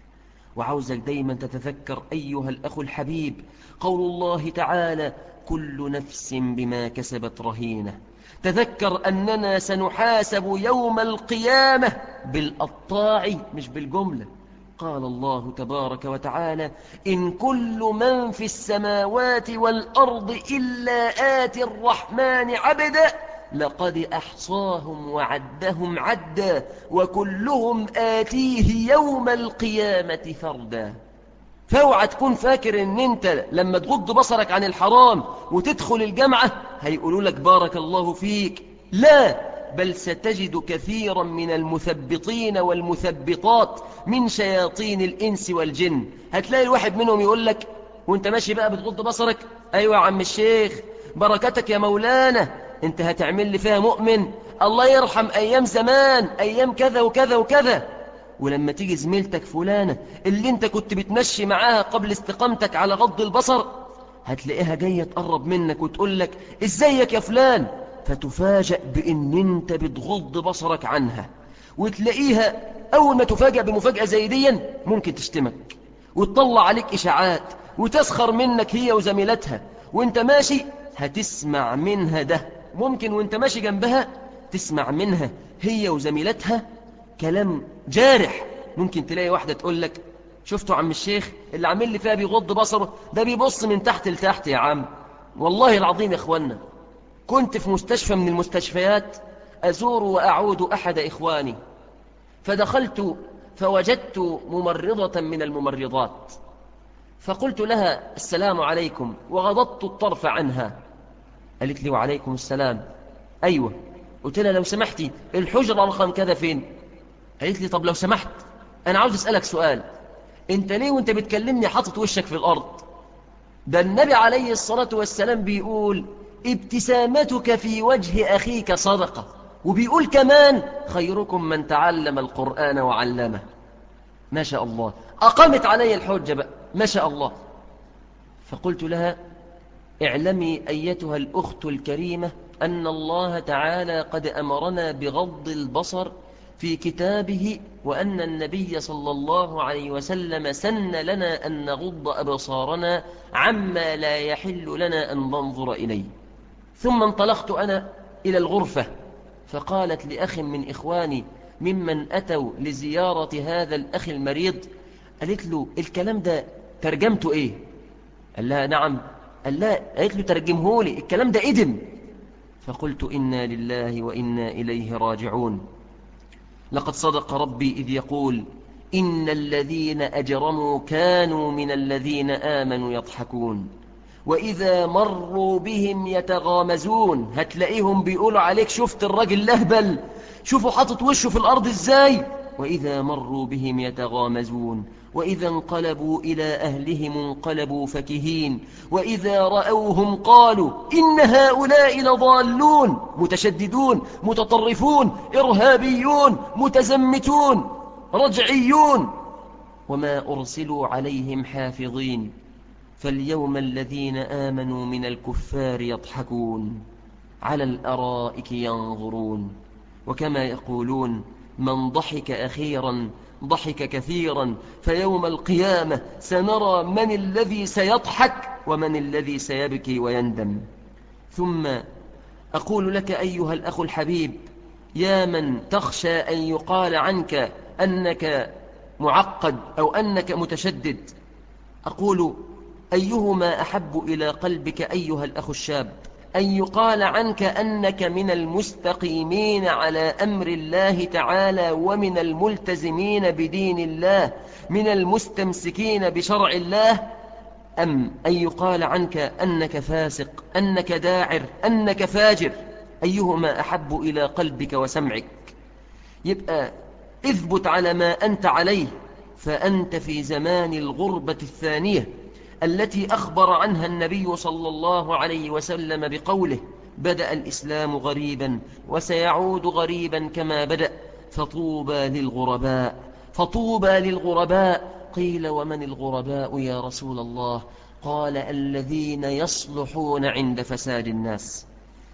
وعاوزك دايما تتذكر أيها الأخ الحبيب قول الله تعالى كل نفس بما كسبت رهينة تذكر أننا سنحاسب يوم القيامة بالأطاع مش بالجملة قال الله تبارك وتعالى إن كل من في السماوات والأرض إلا آتي الرحمن عبدا لقد أحصاهم وعدهم عدا وكلهم آتيه يوم القيامة فردا فاوعى تكون فاكر ان انت لما تغض بصرك عن الحرام وتدخل الجامعة هيقولوا لك بارك الله فيك لا بل ستجد كثيرا من المثبطين والمثبطات من شياطين الإنس والجن هتلاقي الواحد منهم يقول لك وانت ماشي بقى بتغض بصرك أيوة يا عم الشيخ بركتك يا مولانا انت هتعمل لي فيها مؤمن الله يرحم أيام زمان أيام كذا وكذا وكذا ولما تيجي زميلتك فلانة اللي انت كنت بتمشي معاها قبل استقامتك على غض البصر هتلاقيها جاية تقرب منك وتقول لك ازيك يا فلان فتفاجأ بان انت بتغض بصرك عنها وتلاقيها اول ما تفاجأ بمفاجأة زي دي ممكن تشتمك وتطلع عليك اشاعات وتسخر منك هي وزميلتها وانت ماشي هتسمع منها ده ممكن وانت ماشي جنبها تسمع منها هي وزميلتها كلام جارح ممكن تلاقي واحدة تقول لك شفتوا عم الشيخ اللي عامل لي فيها بيغض بصره ده بيبص من تحت لتحت يا عم والله العظيم يا اخوانا كنت في مستشفى من المستشفيات أزور وأعود أحد إخواني فدخلت فوجدت ممرضة من الممرضات فقلت لها السلام عليكم وغضضت الطرف عنها قالت لي وعليكم السلام أيوة قلت لها لو سمحتي الحجرة رقم كذا فين قالت لي طب لو سمحت أنا عاوز أسألك سؤال أنت ليه وأنت بتكلمني حاطط وشك في الأرض ده النبي عليه الصلاة والسلام بيقول ابتسامتك في وجه أخيك صدقة وبيقول كمان خيركم من تعلم القرآن وعلمه ما شاء الله أقامت علي الحجة بقى ما شاء الله فقلت لها اعلمي أيتها الأخت الكريمة أن الله تعالى قد أمرنا بغض البصر في كتابه وأن النبي صلى الله عليه وسلم سن لنا أن نغض أبصارنا عما لا يحل لنا أن ننظر إليه ثم انطلقت أنا إلى الغرفة فقالت لأخ من إخواني ممن أتوا لزيارة هذا الأخ المريض قالت له الكلام ده ترجمته إيه قال لها نعم قال لا قالت له ترجمه لي الكلام ده إدم فقلت إنا لله وإنا إليه راجعون لقد صدق ربي إذ يقول إن الذين أجرموا كانوا من الذين آمنوا يضحكون وإذا مروا بهم يتغامزون هتلاقيهم بيقولوا عليك شفت الراجل لهبل شوفوا حاطط وشه في الأرض إزاي وإذا مروا بهم يتغامزون وإذا انقلبوا إلى أهلهم انقلبوا فكهين وإذا رأوهم قالوا إن هؤلاء لضالون متشددون متطرفون إرهابيون متزمتون رجعيون وما أرسلوا عليهم حافظين فاليوم الذين آمنوا من الكفار يضحكون على الأرائك ينظرون وكما يقولون من ضحك أخيرا ضحك كثيرا فيوم القيامة سنرى من الذي سيضحك ومن الذي سيبكي ويندم ثم أقول لك أيها الأخ الحبيب يا من تخشى أن يقال عنك أنك معقد أو أنك متشدد أقول أيهما أحب إلى قلبك أيها الأخ الشاب أن يقال عنك أنك من المستقيمين على أمر الله تعالى ومن الملتزمين بدين الله من المستمسكين بشرع الله أم أن يقال عنك أنك فاسق أنك داعر أنك فاجر أيهما أحب إلى قلبك وسمعك يبقى اثبت على ما أنت عليه فأنت في زمان الغربة الثانية التي أخبر عنها النبي صلى الله عليه وسلم بقوله بدأ الإسلام غريبا وسيعود غريبا كما بدأ فطوبى للغرباء فطوبى للغرباء قيل ومن الغرباء يا رسول الله قال الذين يصلحون عند فساد الناس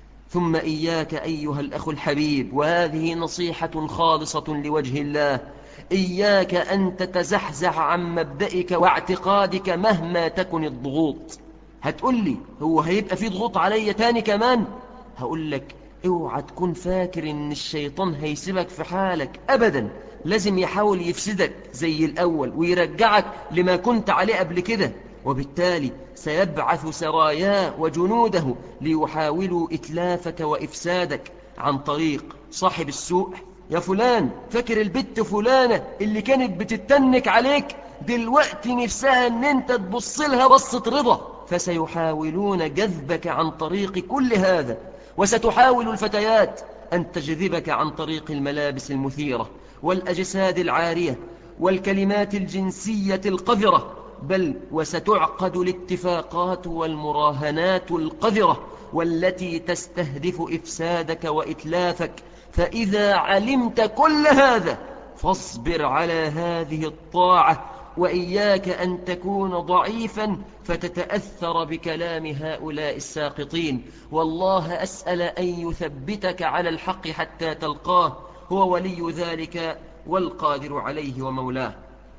ثم إياك أيها الأخ الحبيب وهذه نصيحة خالصة لوجه الله إياك أن تتزحزح عن مبدئك واعتقادك مهما تكن الضغوط هتقول لي هو هيبقى في ضغوط عليا تاني كمان هقول لك اوعى تكون فاكر ان الشيطان هيسيبك في حالك ابدا لازم يحاول يفسدك زي الاول ويرجعك لما كنت عليه قبل كده وبالتالي سيبعث سراياه وجنوده ليحاولوا إتلافك وإفسادك عن طريق صاحب السوء يا فلان فاكر البت فلانة اللي كانت بتتنك عليك دلوقتي نفسها ان انت تبص لها بصة رضا فسيحاولون جذبك عن طريق كل هذا وستحاول الفتيات أن تجذبك عن طريق الملابس المثيرة والأجساد العارية والكلمات الجنسية القذرة بل وستعقد الاتفاقات والمراهنات القذرة والتي تستهدف إفسادك وإتلافك فإذا علمت كل هذا فاصبر على هذه الطاعة وإياك أن تكون ضعيفا فتتأثر بكلام هؤلاء الساقطين والله أسأل أن يثبتك على الحق حتى تلقاه هو ولي ذلك والقادر عليه ومولاه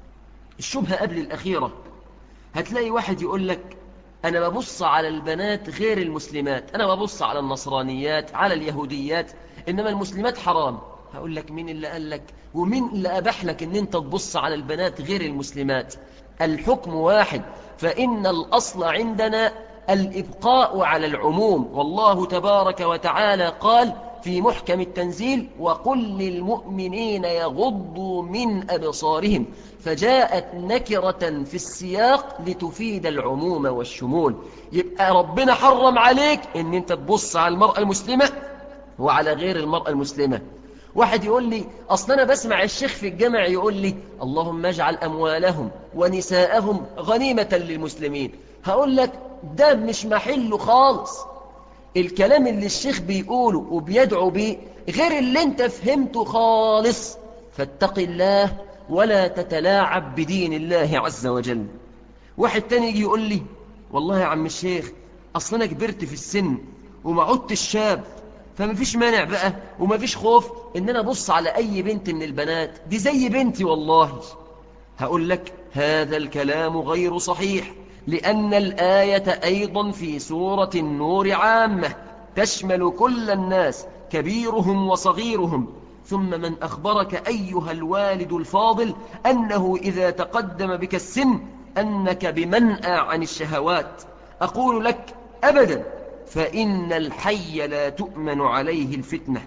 الشبهة قبل الأخيرة هتلاقي واحد يقول لك أنا ببص على البنات غير المسلمات أنا ببص على النصرانيات على اليهوديات إنما المسلمات حرام هقول لك مين اللي قال لك ومين اللي أباح لك إن أنت تبص على البنات غير المسلمات الحكم واحد فإن الأصل عندنا الإبقاء على العموم والله تبارك وتعالى قال في محكم التنزيل وقل للمؤمنين يغضوا من أبصارهم فجاءت نكرة في السياق لتفيد العموم والشمول يبقى ربنا حرم عليك ان انت تبص على المرأة المسلمة وعلى غير المرأة المسلمة واحد يقول لي أصلا أنا بسمع الشيخ في الجامع يقول لي اللهم اجعل أموالهم ونساءهم غنيمة للمسلمين هقول لك ده مش محله خالص الكلام اللي الشيخ بيقوله وبيدعو بيه غير اللي انت فهمته خالص فاتق الله ولا تتلاعب بدين الله عز وجل واحد تاني يجي يقول لي والله يا عم الشيخ أصلا أنا كبرت في السن وما عدتش شاب فما فيش مانع بقى وما فيش خوف ان انا ابص على اي بنت من البنات دي زي بنتي والله هقول لك هذا الكلام غير صحيح لأن الآية أيضا في سورة النور عامة تشمل كل الناس كبيرهم وصغيرهم ثم من أخبرك أيها الوالد الفاضل أنه إذا تقدم بك السن أنك بمنأى عن الشهوات أقول لك أبدا فإن الحي لا تؤمن عليه الفتنة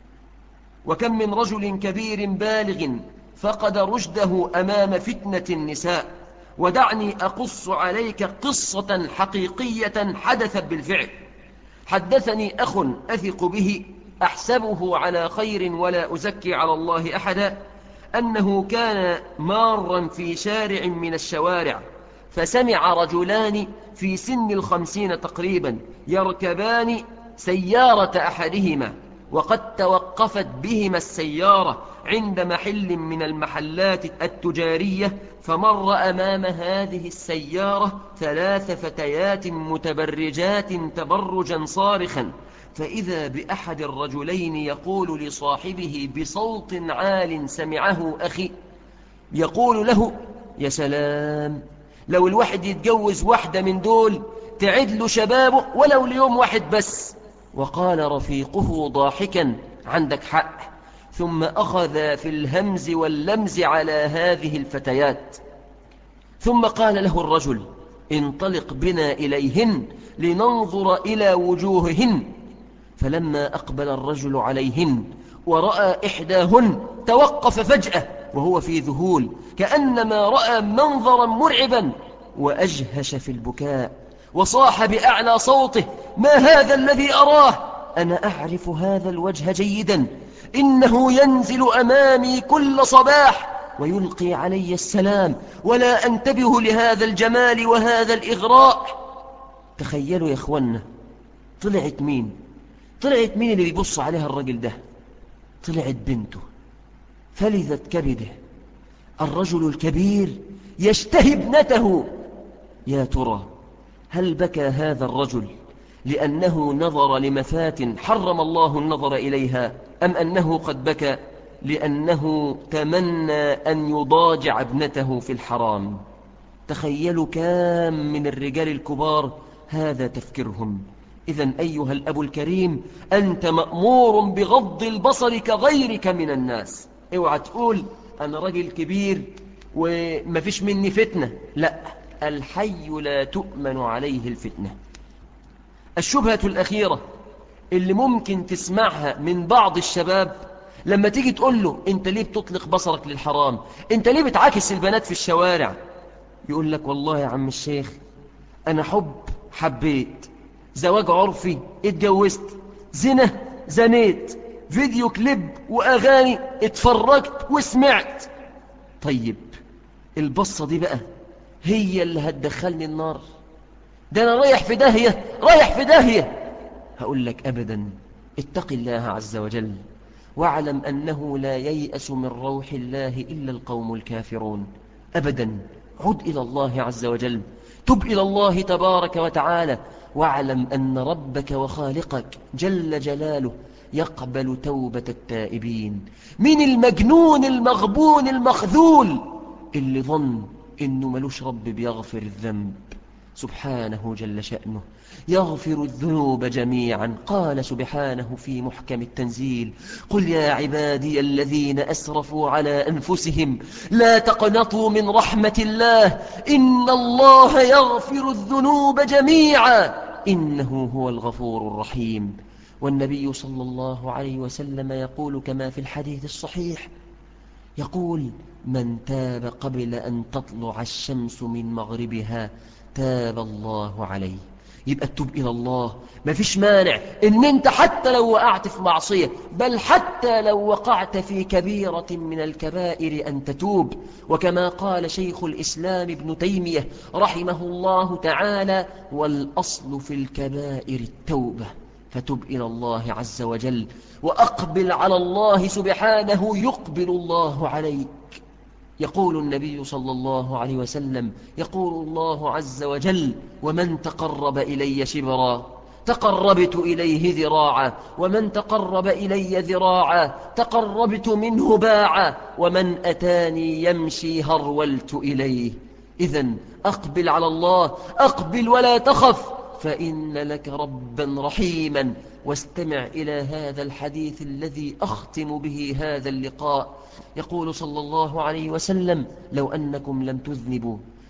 وكم من رجل كبير بالغ فقد رشده أمام فتنة النساء ودعني أقص عليك قصة حقيقية حدثت بالفعل حدثني أخ أثق به أحسبه على خير ولا أزكي على الله أحدا أنه كان مارا في شارع من الشوارع فسمع رجلان في سن الخمسين تقريبا يركبان سيارة أحدهما وقد توقفت بهما السيارة عند محل من المحلات التجارية فمر أمام هذه السيارة ثلاث فتيات متبرجات تبرجا صارخا فإذا بأحد الرجلين يقول لصاحبه بصوت عال سمعه أخي يقول له يا سلام لو الواحد يتجوز واحدة من دول تعد له شبابه ولو ليوم واحد بس وقال رفيقه ضاحكا عندك حق ثم أخذ في الهمز واللمز على هذه الفتيات ثم قال له الرجل انطلق بنا إليهن لننظر إلى وجوههن فلما أقبل الرجل عليهن ورأى إحداهن توقف فجأة وهو في ذهول كأنما رأى منظرا مرعبا وأجهش في البكاء وصاح بأعلى صوته ما هذا الذي أراه أنا أعرف هذا الوجه جيدا إنه ينزل أمامي كل صباح ويلقي علي السلام ولا أنتبه لهذا الجمال وهذا الإغراء تخيلوا يا إخوانا طلعت مين طلعت مين اللي بيبص عليها الرجل ده طلعت بنته فلذت كبده الرجل الكبير يشتهي ابنته يا ترى هل بكى هذا الرجل لأنه نظر لمفات حرم الله النظر إليها أم أنه قد بكى لأنه تمنى أن يضاجع ابنته في الحرام تخيلوا كام من الرجال الكبار هذا تفكيرهم إذا أيها الأب الكريم أنت مأمور بغض البصر كغيرك من الناس اوعى تقول أنا رجل كبير ومفيش مني فتنة لا الحي لا تؤمن عليه الفتنة الشبهة الأخيرة اللي ممكن تسمعها من بعض الشباب لما تيجي تقول له انت ليه بتطلق بصرك للحرام انت ليه بتعاكس البنات في الشوارع يقول لك والله يا عم الشيخ انا حب حبيت زواج عرفي اتجوزت زنا زنيت فيديو كليب واغاني اتفرجت وسمعت طيب البصة دي بقى هي اللي هتدخلني النار ده انا رايح في داهية رايح في داهية هقول لك ابدا اتق الله عز وجل واعلم أنه لا ييأس من روح الله إلا القوم الكافرون أبدا عد إلى الله عز وجل تب إلى الله تبارك وتعالى واعلم أن ربك وخالقك جل جلاله يقبل توبة التائبين من المجنون المغبون المخذول اللي ظن إنه ملوش رب بيغفر الذنب سبحانه جل شأنه يغفر الذنوب جميعا قال سبحانه في محكم التنزيل قل يا عبادي الذين أسرفوا على أنفسهم لا تقنطوا من رحمة الله إن الله يغفر الذنوب جميعا إنه هو الغفور الرحيم والنبي صلى الله عليه وسلم يقول كما في الحديث الصحيح يقول من تاب قبل أن تطلع الشمس من مغربها تاب الله عليه يبقى التوب إلى الله ما فيش مانع إن أنت حتى لو وقعت في معصية بل حتى لو وقعت في كبيرة من الكبائر أن تتوب وكما قال شيخ الإسلام ابن تيمية رحمه الله تعالى والأصل في الكبائر التوبة فتب إلى الله عز وجل وأقبل على الله سبحانه يقبل الله عليك يقول النبي صلى الله عليه وسلم يقول الله عز وجل ومن تقرب إلي شبرا تقربت إليه ذراعا ومن تقرب إلي ذراعا تقربت منه باعا ومن أتاني يمشي هرولت إليه إذا أقبل على الله أقبل ولا تخف فإن لك ربا رحيما واستمع إلى هذا الحديث الذي أختم به هذا اللقاء يقول صلى الله عليه وسلم لو أنكم لم تذنبوا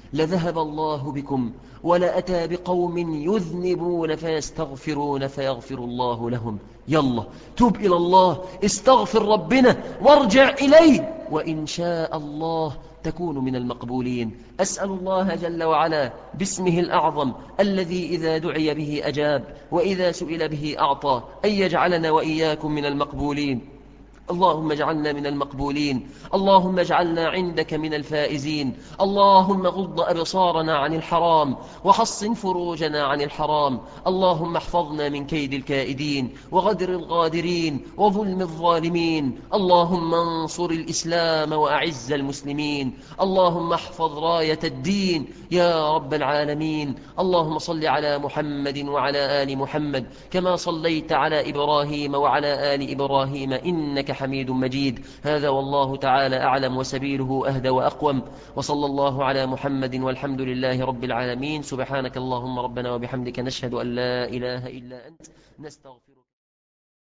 لذهب الله بكم ولأتى بقوم يذنبون فيستغفرون فيغفر الله لهم يلا توب إلى الله استغفر ربنا وارجع إليه وإن شاء الله تكون من المقبولين أسأل الله جل وعلا باسمه الأعظم الذي إذا دعي به أجاب وإذا سئل به أعطى أن يجعلنا وإياكم من المقبولين اللهم اجعلنا من المقبولين اللهم اجعلنا عندك من الفائزين اللهم غض أبصارنا عن الحرام وحصن فروجنا عن الحرام اللهم احفظنا من كيد الكائدين وغدر الغادرين وظلم الظالمين اللهم انصر الإسلام وأعز المسلمين اللهم احفظ راية الدين يا رب العالمين اللهم صل على محمد وعلى آل محمد كما صليت على إبراهيم وعلى آل إبراهيم إنك حميد مجيد هذا والله تعالى أعلم وسبيله أهدى وأقوم وصلى الله على محمد والحمد لله رب العالمين سبحانك اللهم ربنا وبحمدك نشهد أن لا إله إلا أنت نستغفرك